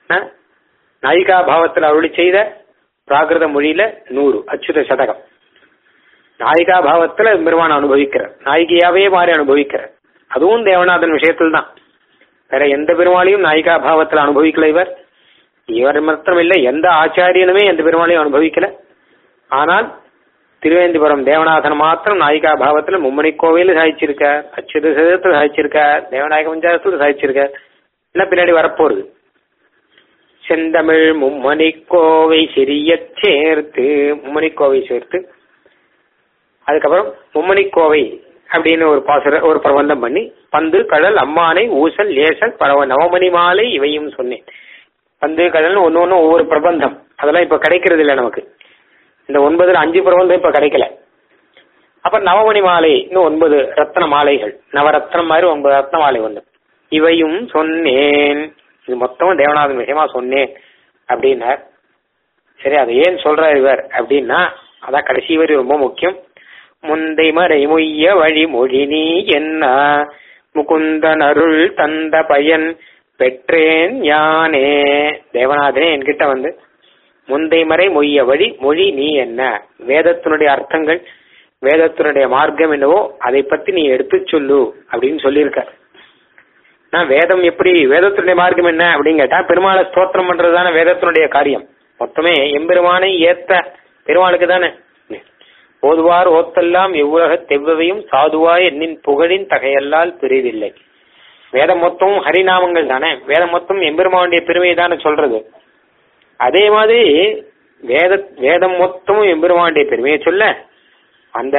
நாயிகா பாவத்தில் அருளி செய்த பிராகிருத மொழியில நூறு அச்சுத சதகம் நாயிகா பாவத்துல பெருமான் அனுபவிக்கிறார் நாயிகையாவே மாறி அனுபவிக்கிறார் அதுவும் தேவநாதன் விஷயத்தில் தான் வேற எந்த பெருமாளையும் நாயிகா பாவத்துல அனுபவிக்கல இவர் இவர் மாத்திரம் இல்ல எந்த ஆச்சாரியனுமே எந்த பெருமாளையும் அனுபவிக்கல ஆனால் திருவேந்திபுரம் தேவநாதன் மாத்திரம் நாயிகா பாவத்துல மும்மணி கோவில் சாதிச்சிருக்கார் அச்சுத சதத்துல சாதிச்சிருக்கார் தேவநாயக பஞ்சாயத்துல சாதிச்சிருக்கார் எல்லாம் பின்னாடி வரப்போறது செந்தமிழ் மும்மணி கோவை சிறிய சேர்த்து மும்மணி கோவை சேர்த்து அதுக்கப்புறம் மும்மணி கோவை அப்படின்னு ஒரு பாசுர ஒரு பிரபந்தம் பண்ணி பந்து கடல் அம்மானை ஊசல் லேசல் பரவ நவமணி மாலை இவையும் சொன்னேன் பந்து கடல் ஒன்னு ஒன்னு ஒவ்வொரு பிரபந்தம் அதெல்லாம் இப்ப கிடைக்கிறது இல்லை நமக்கு இந்த ஒன்பதுல அஞ்சு பிரபந்தம் இப்ப கிடைக்கல அப்ப நவமணி மாலை இன்னும் ஒன்பது ரத்ன மாலைகள் நவரத்னம் மாதிரி ஒன்பது ரத்ன மாலை ஒன்று இவையும் சொன்னேன் இது மொத்தமும் தேவநாதன் விஷயமா சொன்னேன் அப்படின்னார் சரி அதை ஏன் சொல்றார் இவர் அப்படின்னா அதான் கடைசி வரி ரொம்ப முக்கியம் முந்தை மறை மொய்ய வழி மொழி நீ என்ன முகுந்தன் அருள் தந்த பயன் பெற்றேன் யானே தேவநாதனே என்கிட்ட வந்து முந்தை மறை மொய்ய வழி மொழி நீ என்ன வேதத்தினுடைய அர்த்தங்கள் வேதத்தினுடைய மார்க்கம் என்னவோ அதை பத்தி நீ எடுத்து சொல்லு அப்படின்னு சொல்லியிருக்க நான் வேதம் எப்படி வேதத்தினுடைய மார்க்கம் என்ன அப்படின்னு கேட்டா பெருமாளை ஸ்தோத்திரம் பண்றதுதானே வேதத்தினுடைய காரியம் மொத்தமே எம்பெருமானை ஏத்த பெருமாளுக்கு தானே ஓதுவார் ஓத்தெல்லாம் எவ்வுலக தெவ்வவையும் சாதுவாய் என்னின் புகழின் தகையல்லால் பெரிதில்லை வேதம் மொத்தமும் ஹரிநாமங்கள் தானே வேதம் மொத்தம் எம்பெருமானுடைய பெருமையை தானே சொல்றது அதே மாதிரி வேத வேதம் மொத்தமும் எம்பெருமானுடைய பெருமையை சொல்ல அந்த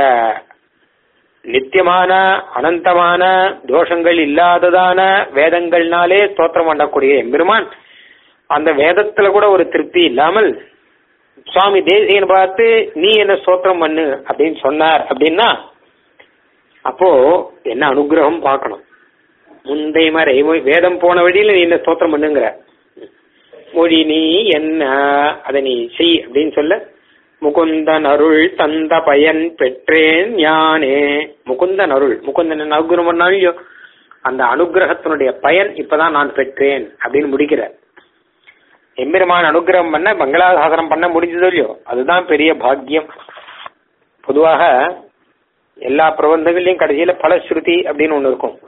நித்தியமான அனந்தமான தோஷங்கள் இல்லாததான வேதங்கள்னாலே ஸ்தோத்திரம் பண்ணக்கூடிய எம்பெருமான் அந்த வேதத்துல கூட ஒரு திருப்தி இல்லாமல் சுவாமி தேசியன் பார்த்து நீ என்ன ஸ்தோத்திரம் பண்ணு அப்படின்னு சொன்னார் அப்படின்னா அப்போ என்ன அனுகிரகம் பார்க்கணும் முந்தை மறை வேதம் போன வழியில நீ என்ன ஸ்தோத்திரம் பண்ணுங்கிற மொழி நீ என்ன அதை நீ செய் அப்படின்னு சொல்ல முகுந்தன் அருள் தந்த பயன் பெற்றேன் யானே முகுந்தன் அருள் முகுந்தன் என்ன அனுகிரகம் பண்ணாலும் அந்த அனுகிரகத்தினுடைய பயன் இப்பதான் நான் பெற்றேன் அப்படின்னு முடிக்கிற எம்பெருமான் அனுகிரகம் பண்ண மங்களாசாசனம் பண்ண முடிஞ்சதோ இல்லையோ அதுதான் பெரிய பாக்கியம் பொதுவாக எல்லா பிரபந்தங்களையும் கடைசியில பலஸ்ருதி அப்படின்னு ஒண்ணு இருக்கும்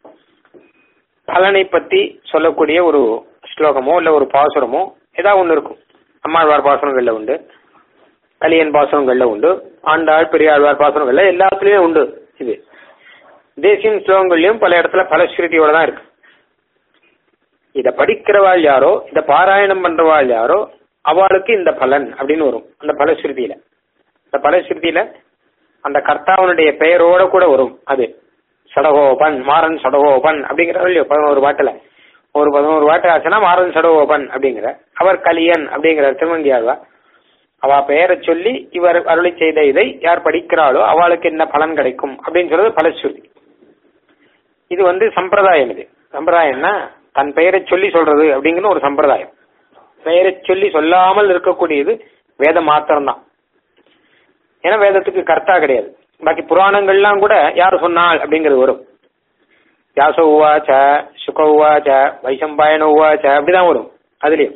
பலனை பத்தி சொல்லக்கூடிய ஒரு ஸ்லோகமோ இல்ல ஒரு பாசுரமோ ஏதாவது ஒண்ணு இருக்கும் அம்மாழ்வார் பாசுரங்கள்ல உண்டு கலியன் பாசுரங்கள்ல உண்டு ஆண்டாள் பெரியாழ்வார் பாசுரங்கள்ல எல்லாத்துலயும் உண்டு இது தேசியம் ஸ்லோகங்கள்லயும் பல இடத்துல பலஸ்ருதியோட தான் இருக்கு இத படிக்கிறவாள் யாரோ இத பாராயணம் பண்றவாள் யாரோ அவளுக்கு இந்த பலன் அப்படின்னு வரும் அந்த பலஸ்ருதியில இந்த பலஸ்ருதியில அந்த கர்த்தாவனுடைய பெயரோட கூட வரும் அது சடகோபன் மாறன் சடகோபன் அப்படிங்கிற இல்லையோ பதினோரு பாட்டுல ஒரு பதினோரு பாட்டு ஆச்சுன்னா மாறன் சடகோபன் அப்படிங்கிற அவர் கலியன் அப்படிங்கிற திருமங்கியாழ்வா அவ பெயரை சொல்லி இவர் அருளி செய்த இதை யார் படிக்கிறாளோ அவளுக்கு என்ன பலன் கிடைக்கும் அப்படின்னு சொல்றது பலஸ்ருதி இது வந்து சம்பிரதாயம் இது சம்பிரதாயம்னா தன் பெயரை சொல்லி சொல்றது அப்படிங்கிற ஒரு சம்பிரதாயம் பெயரை சொல்லி சொல்லாமல் இருக்கக்கூடியது வேதம் மாத்திரம்தான் ஏன்னா வேதத்துக்கு கர்த்தா கிடையாது பாக்கி புராணங்கள்லாம் கூட யார் சொன்னாள் அப்படிங்கிறது வரும் வியாச உவாச்ச சுக உவாச்ச வைசம்பாயன உவாச்ச அப்படிதான் வரும் அதுலயும்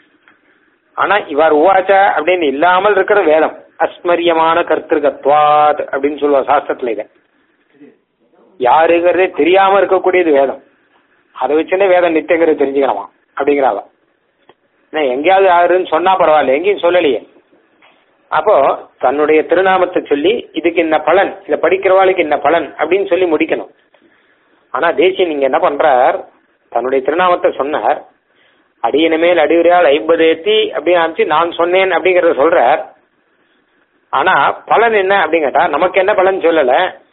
ஆனா இவர் உவாச்ச அப்படின்னு இல்லாமல் இருக்கிற வேதம் அஸ்மரியமான கர்த்திருகத்வாத் அப்படின்னு சொல்லுவா சாஸ்திரத்துல இத யாருங்கிறதே தெரியாம இருக்கக்கூடியது வேதம் அதை வச்சுன்னே வேதம் நித்தியங்கிறது தெரிஞ்சுக்கலாமா அப்படிங்கிறாவா என்ன எங்கேயாவது யாருன்னு சொன்னா பரவாயில்ல எங்கேயும் சொல்லலையே அப்போ தன்னுடைய திருநாமத்தை சொல்லி இதுக்கு என்ன பலன் இதை படிக்கிறவாளுக்கு என்ன பலன் அப்படின்னு சொல்லி முடிக்கணும் ஆனா தேசியன் நீங்க என்ன பண்றார் தன்னுடைய திருநாமத்தை சொன்னார் அடியன மேல் அடிவுரையால் ஐம்பது ஏத்தி அப்படின்னு ஆரம்பிச்சு நான் சொன்னேன் அப்படிங்கறத சொல்றார் ஆனா பலன் என்ன அப்படின்னு கேட்டா நமக்கு என்ன பலன் சொல்லல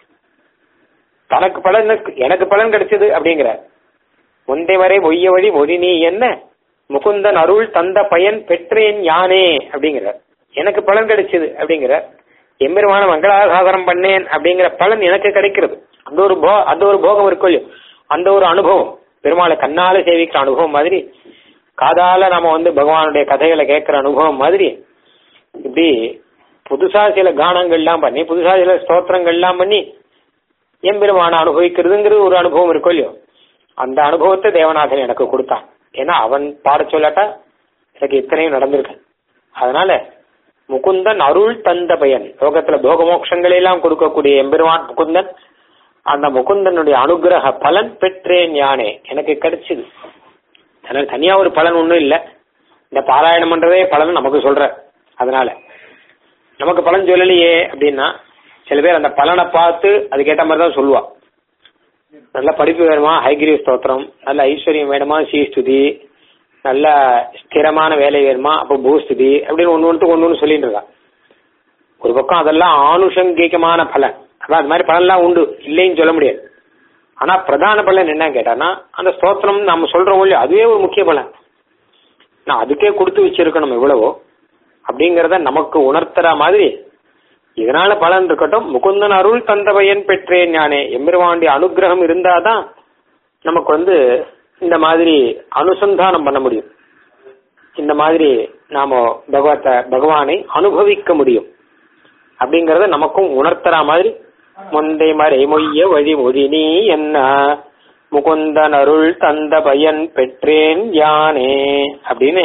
தனக்கு பலன் எனக்கு பலன் கிடைச்சது அப்படிங்கிற முந்தை வரை ஒய்ய வழி மொழி நீ என்ன முகுந்தன் அருள் தந்த பயன் பெற்றேன் யானே அப்படிங்கிற எனக்கு பலன் கிடைச்சது அப்படிங்கிற எம்பெருமான மங்களாசாசனம் பண்ணேன் அப்படிங்கிற பலன் எனக்கு கிடைக்கிறது அந்த ஒரு போ அந்த ஒரு போகம் இருக்கும் இல்லையோ அந்த ஒரு அனுபவம் பெருமாளை கண்ணால சேவிக்கிற அனுபவம் மாதிரி காதால நாம வந்து பகவானுடைய கதைகளை கேட்கிற அனுபவம் மாதிரி இப்படி புதுசா சில கானங்கள்லாம் பண்ணி புதுசா சில ஸ்தோத்திரங்கள்லாம் பண்ணி எம்பெருமான அனுபவிக்கிறதுங்கிறது ஒரு அனுபவம் இருக்கும் இல்லையோ அந்த அனுபவத்தை தேவநாதன் எனக்கு கொடுத்தான் ஏன்னா அவன் பாட சொல்லாட்டா எனக்கு இத்தனையும் நடந்திருக்கு அதனால முகுந்தன் அருள் தந்த பயன் லோகத்துல போகமோட்சங்களை எல்லாம் கொடுக்கக்கூடிய எம்பெருமான் முகுந்தன் அந்த முகுந்தனுடைய அனுகிரக பலன் பெற்றேன் யானே எனக்கு கிடைச்சது அதனால தனியா ஒரு பலன் ஒண்ணும் இல்ல இந்த பாராயணம் பண்றதே பலன் நமக்கு சொல்ற அதனால நமக்கு பலன் சொல்லலையே அப்படின்னா சில பேர் அந்த பலனை பார்த்து அதுக்கேற்ற மாதிரி தான் சொல்லுவா நல்ல படிப்பு வேணுமா ஹைகிரி ஸ்தோத்திரம் நல்ல ஐஸ்வர்யம் வேணுமா ஸ்ரீஸ்துதி நல்ல ஸ்திரமான வேலை வேணுமா அப்போ பூஸ்துதி அப்படின்னு ஒன்று ஒன்று ஒன்று ஒன்று சொல்லிட்டு இருக்கா ஒரு பக்கம் அதெல்லாம் ஆனுஷங்கிகமான பலன் அதான் அது மாதிரி பலன்லாம் உண்டு இல்லைன்னு சொல்ல முடியாது ஆனா பிரதான பலன் என்ன கேட்டானா அந்த ஸ்தோத்திரம் நம்ம சொல்றோம் இல்லையோ அதுவே ஒரு முக்கிய பலன் நான் அதுக்கே கொடுத்து வச்சிருக்கணும் எவ்வளவோ அப்படிங்கறத நமக்கு உணர்த்துற மாதிரி இதனால பலன் இருக்கட்டும் முகுந்தன் அருள் தந்த பயன் பெற்றேன் ஞானே எம்பெருமாண்டி அனுகிரகம் இருந்தாதான் நமக்கு வந்து இந்த மாதிரி அனுசந்தானம் பண்ண முடியும் இந்த மாதிரி நாம பகவத்த பகவானை அனுபவிக்க முடியும் அப்படிங்கறத நமக்கும் உணர்த்துற மாதிரி முந்தை மறை மொய்ய வழி மொழி நீ என்ன முகுந்தன் அருள் தந்த பயன் பெற்றேன் யானே அப்படின்னு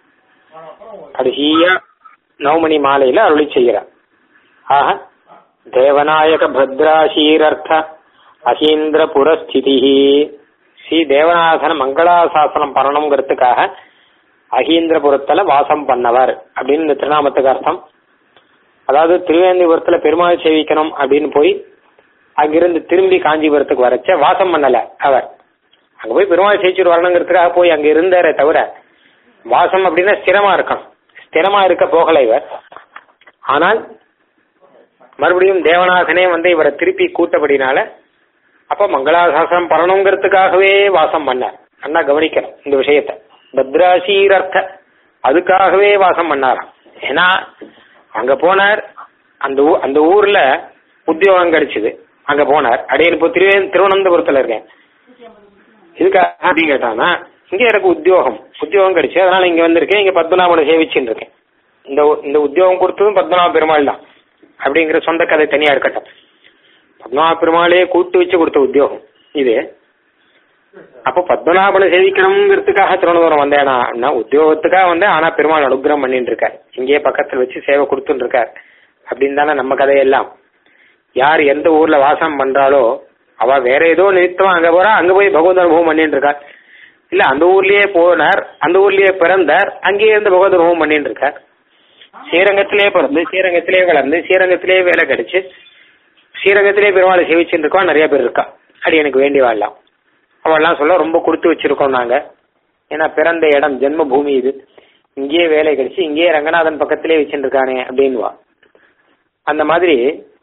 கடைசியா நவமணி மாலையில அருளி செய்கிறார் ஆக தேவநாயக பத்ராசீரர்த்த அசீந்திர புரஸ்திதி ஸ்ரீ தேவநாதன மங்களாசாசனம் பண்ணணுங்கிறதுக்காக அகீந்திரபுரத்துல வாசம் பண்ணவர் அப்படின்னு இந்த திருநாமத்துக்கு அர்த்தம் அதாவது திருவேந்திபுரத்துல பெருமாள் சேவிக்கணும் அப்படின்னு போய் அங்கிருந்து திரும்பி காஞ்சிபுரத்துக்கு வரச்ச வாசம் பண்ணல அவர் அங்க போய் பெருமாள் சேவிச்சுட்டு வரணுங்கிறதுக்காக போய் அங்க இருந்தாரே தவிர வாசம் அப்படின்னா ஸ்திரமா இருக்கணும் ஸ்திரமா இருக்க போகல இவர் ஆனால் மறுபடியும் தேவநாதனே வந்து இவரை திருப்பி கூட்டபடினால அப்ப மங்களாசாசனம் பண்ணணுங்கிறதுக்காகவே வாசம் பண்ணார் அண்ணா கவனிக்கணும் இந்த விஷயத்த பத்ராசீரர்த்த அதுக்காகவே வாசம் பண்ணாராம் ஏன்னா அங்க போனார் அந்த ஊ அந்த ஊர்ல உத்தியோகம் கிடைச்சது அங்க போனார் அடையன் இப்போ திரு திருவனந்தபுரத்துல இருக்கேன் இதுக்காக அப்படின்னு கேட்டானா இங்க எனக்கு உத்தியோகம் உத்தியோகம் கிடைச்சு அதனால இங்க வந்திருக்கேன் இங்க பத்மநாபனை சேவிச்சுட்டு இருக்கேன் இந்த இந்த உத்தியோகம் கொடுத்ததும் பத்மநாப பெருமாள் தான் அப்படிங்கிற சொந்த கதை தனியா இருக்கட்டும் பத்மநாப பெருமாளே கூட்டு வச்சு கொடுத்த உத்தியோகம் இது அப்போ பத்மநாபனை சேவிக்கணுங்கிறதுக்காக திருவனந்தபுரம் வந்தேனா அப்படின்னா உத்தியோகத்துக்காக வந்தேன் ஆனா பெருமாள் அனுகிரகம் பண்ணிட்டு இருக்கார் இங்கேயே பக்கத்துல வச்சு சேவை கொடுத்துட்டு இருக்கார் அப்படின்னு தானே நம்ம கதையெல்லாம் யார் எந்த ஊர்ல வாசம் பண்றாளோ அவ வேற ஏதோ நிறுத்தமா அங்க போறா அங்க போய் பகவத் அனுபவம் பண்ணிட்டு இருக்கா இல்ல அந்த ஊர்லயே போனார் அந்த ஊர்லயே பிறந்தார் அங்கேயே இருந்து பகவத் அனுபவம் பண்ணிட்டு இருக்கார் ஸ்ரீரங்கத்திலே பிறந்து ஸ்ரீரங்கத்திலே வளர்ந்து ஸ்ரீரங்கத்திலே வேலை கிடைச்சு ஸ்ரீரங்கத்திலே பெருமாளை சேவிச்சுட்டு இருக்கோம் நிறைய பேர் இருக்கா அது எனக்கு வேண்டி வாழலாம் அவெல்லாம் சொல்ல ரொம்ப கொடுத்து வச்சிருக்கோம் நாங்க ஏன்னா பிறந்த இடம் ஜென்ம பூமி இது இங்கேயே வேலை கிடைச்சு இங்கேயே ரங்கநாதன் பக்கத்திலே வச்சுட்டு இருக்கானே அப்படின்வா அந்த மாதிரி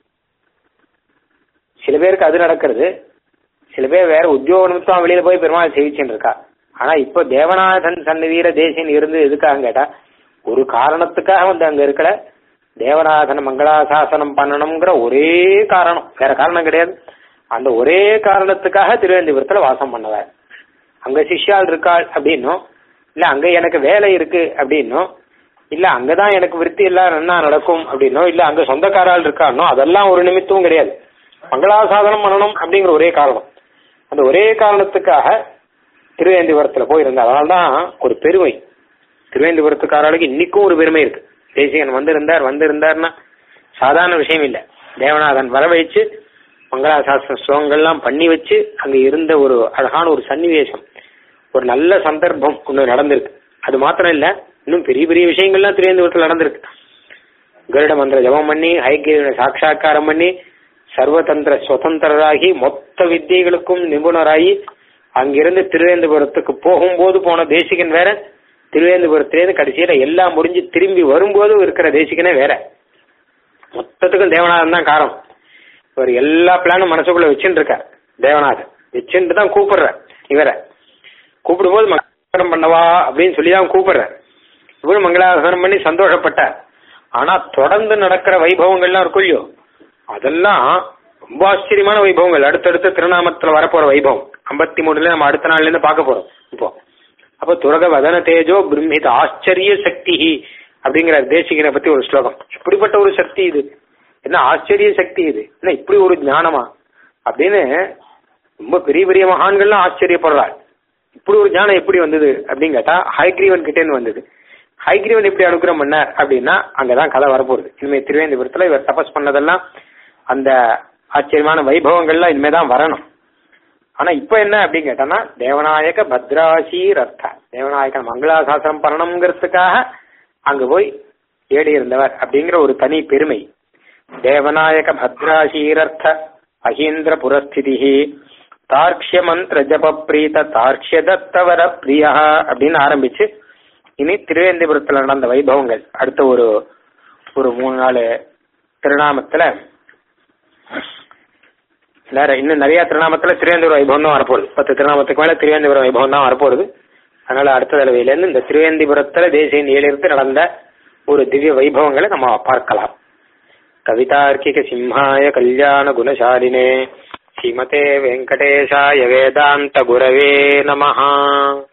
சில பேருக்கு அது நடக்கிறது சில பேர் வேற உத்தியோக நிமித்தம் வெளியில போய் பெருமாள் சேவிச்சுட்டு இருக்கா ஆனா இப்போ தேவநாதன் சன்னதியில தேசியன் இருந்து எதுக்காக கேட்டா ஒரு காரணத்துக்காக வந்து அங்க இருக்கல தேவநாதன் மங்களாசாசனம் பண்ணணுங்கிற ஒரே காரணம் வேற காரணம் கிடையாது அந்த ஒரே காரணத்துக்காக திருவேந்திபுரத்துல வாசம் பண்ணவர் அங்க சிஷ்யால் இருக்காள் அப்படின்னும் இல்ல அங்க எனக்கு வேலை இருக்கு அப்படின்னும் இல்ல அங்கதான் எனக்கு விருத்தி எல்லாம் என்ன நடக்கும் அப்படின்னோ இல்ல அங்க சொந்தக்காரால் இருக்கானோ அதெல்லாம் ஒரு நிமித்தமும் கிடையாது மங்களாசாதனம் பண்ணணும் அப்படிங்கிற ஒரே காரணம் அந்த ஒரே காரணத்துக்காக திருவேந்திபுரத்துல போயிருந்தார் அதனால்தான் ஒரு பெருமை திருவேந்திபுரத்துக்காரர்களுக்கு இன்னைக்கும் ஒரு பெருமை இருக்கு தேசிகன் வந்திருந்தார் வந்திருந்தார்னா சாதாரண விஷயம் இல்ல தேவநாதன் வர வச்சு மங்களாசாஸ்திர ஸ்லோகங்கள்லாம் பண்ணி வச்சு அங்க இருந்த ஒரு அழகான ஒரு சன்னிவேசம் ஒரு நல்ல சந்தர்ப்பம் ஒன்று நடந்திருக்கு அது மாத்திரம் இல்ல இன்னும் பெரிய பெரிய விஷயங்கள்லாம் திருவேந்திபுரத்தில் நடந்திருக்கு கருட மந்திர ஜபம் பண்ணி ஹைகிரீவனை சாட்சா்காரம் பண்ணி சர்வதந்திர சுதந்திரராகி மொத்த வித்தியைகளுக்கும் நிபுணராகி அங்கிருந்து திருவேந்திபுரத்துக்கு போகும்போது போன தேசிகன் வேற திருவேந்திபுரத்திலேருந்து கடைசியில எல்லாம் முடிஞ்சு திரும்பி வரும்போது இருக்கிற தேசிகனே வேற மொத்தத்துக்கும் தேவநாதன் தான் காரணம் இவர் எல்லா பிளானும் மனசுக்குள்ள வச்சுட்டு இருக்கார் தேவநாதன் வச்சுட்டு தான் கூப்பிடுற இவரை கூப்பிடும்போது மங்களாசனம் பண்ணவா அப்படின்னு சொல்லி தான் கூப்பிடுறார் இவரும் மங்களாசனம் பண்ணி சந்தோஷப்பட்டார் ஆனா தொடர்ந்து நடக்கிற வைபவங்கள்லாம் இருக்கும் இல்லையோ அதெல்லாம் ரொம்ப ஆச்சரியமான வைபவங்கள் அடுத்தடுத்த திருநாமத்துல வரப்போற வைபவம் ஐம்பத்தி மூணுல நம்ம அடுத்த நாள்ல இருந்து பார்க்க போறோம் இப்போ அப்ப துரக வதன தேஜோ பிரம்மித ஆச்சரிய சக்தி அப்படிங்கிற தேசிகனை பத்தி ஒரு ஸ்லோகம் இப்படிப்பட்ட ஒரு சக்தி இது என்ன ஆச்சரிய சக்தி இது என்ன இப்படி ஒரு ஞானமா அப்படின்னு ரொம்ப பெரிய பெரிய மகான்கள்லாம் ஆச்சரியப்படுறாள் இப்படி ஒரு ஞானம் எப்படி வந்தது அப்படின்னு கேட்டா ஹைகிரீவன் கிட்டேன்னு வந்தது ஹைகிரீவன் எப்படி அனுகிரகம் பண்ணார் அப்படின்னா அங்கதான் கதை வரப்போகுது இனிமே திருவேந்திபுரத்துல இவர் தபஸ் பண்ணதெல்லாம் அந்த ஆச்சரியமான வைபவங்கள்லாம் இனிமேதான் வரணும் ஆனா இப்ப என்ன அப்படின்னு கேட்டோம்னா தேவநாயக பத்ராசீர் அர்த்தா தேவநாயகன் மங்களாசாசனம் பண்ணணுங்கிறதுக்காக அங்க போய் ஏடி இருந்தவர் அப்படிங்கிற ஒரு தனி பெருமை தேவநாயக பத்ராசீரர்த்த அகீந்திர புரஸ்திதி தார்க்ஷிய மந்திர ஜப பிரீத தார்க்ஷிய தத்தவர பிரியா அப்படின்னு ஆரம்பிச்சு இனி திருவேந்திபுரத்துல நடந்த வைபவங்கள் அடுத்த ஒரு ஒரு மூணு நாலு திருநாமத்துல வேற இன்னும் நிறைய திருநாமத்துல திருவேந்திபுரம் வைபவம் தான் வரப்போகுது பத்து திருநாமத்துக்கு மேல திருவேந்திபுரம் வைபவம் தான் வரப்போகுது அதனால அடுத்த தடவையில இருந்து இந்த திருவேந்திபுரத்துல தேசிய ஏழிருந்து நடந்த ஒரு திவ்ய வைபவங்களை நம்ம பார்க்கலாம் கவிதார்க்கிக சிம்ஹாய கல்யாண குணசாலினே ஸ்ரீமதே வெங்கடேஷாய வேதாந்த குரவே நமஹா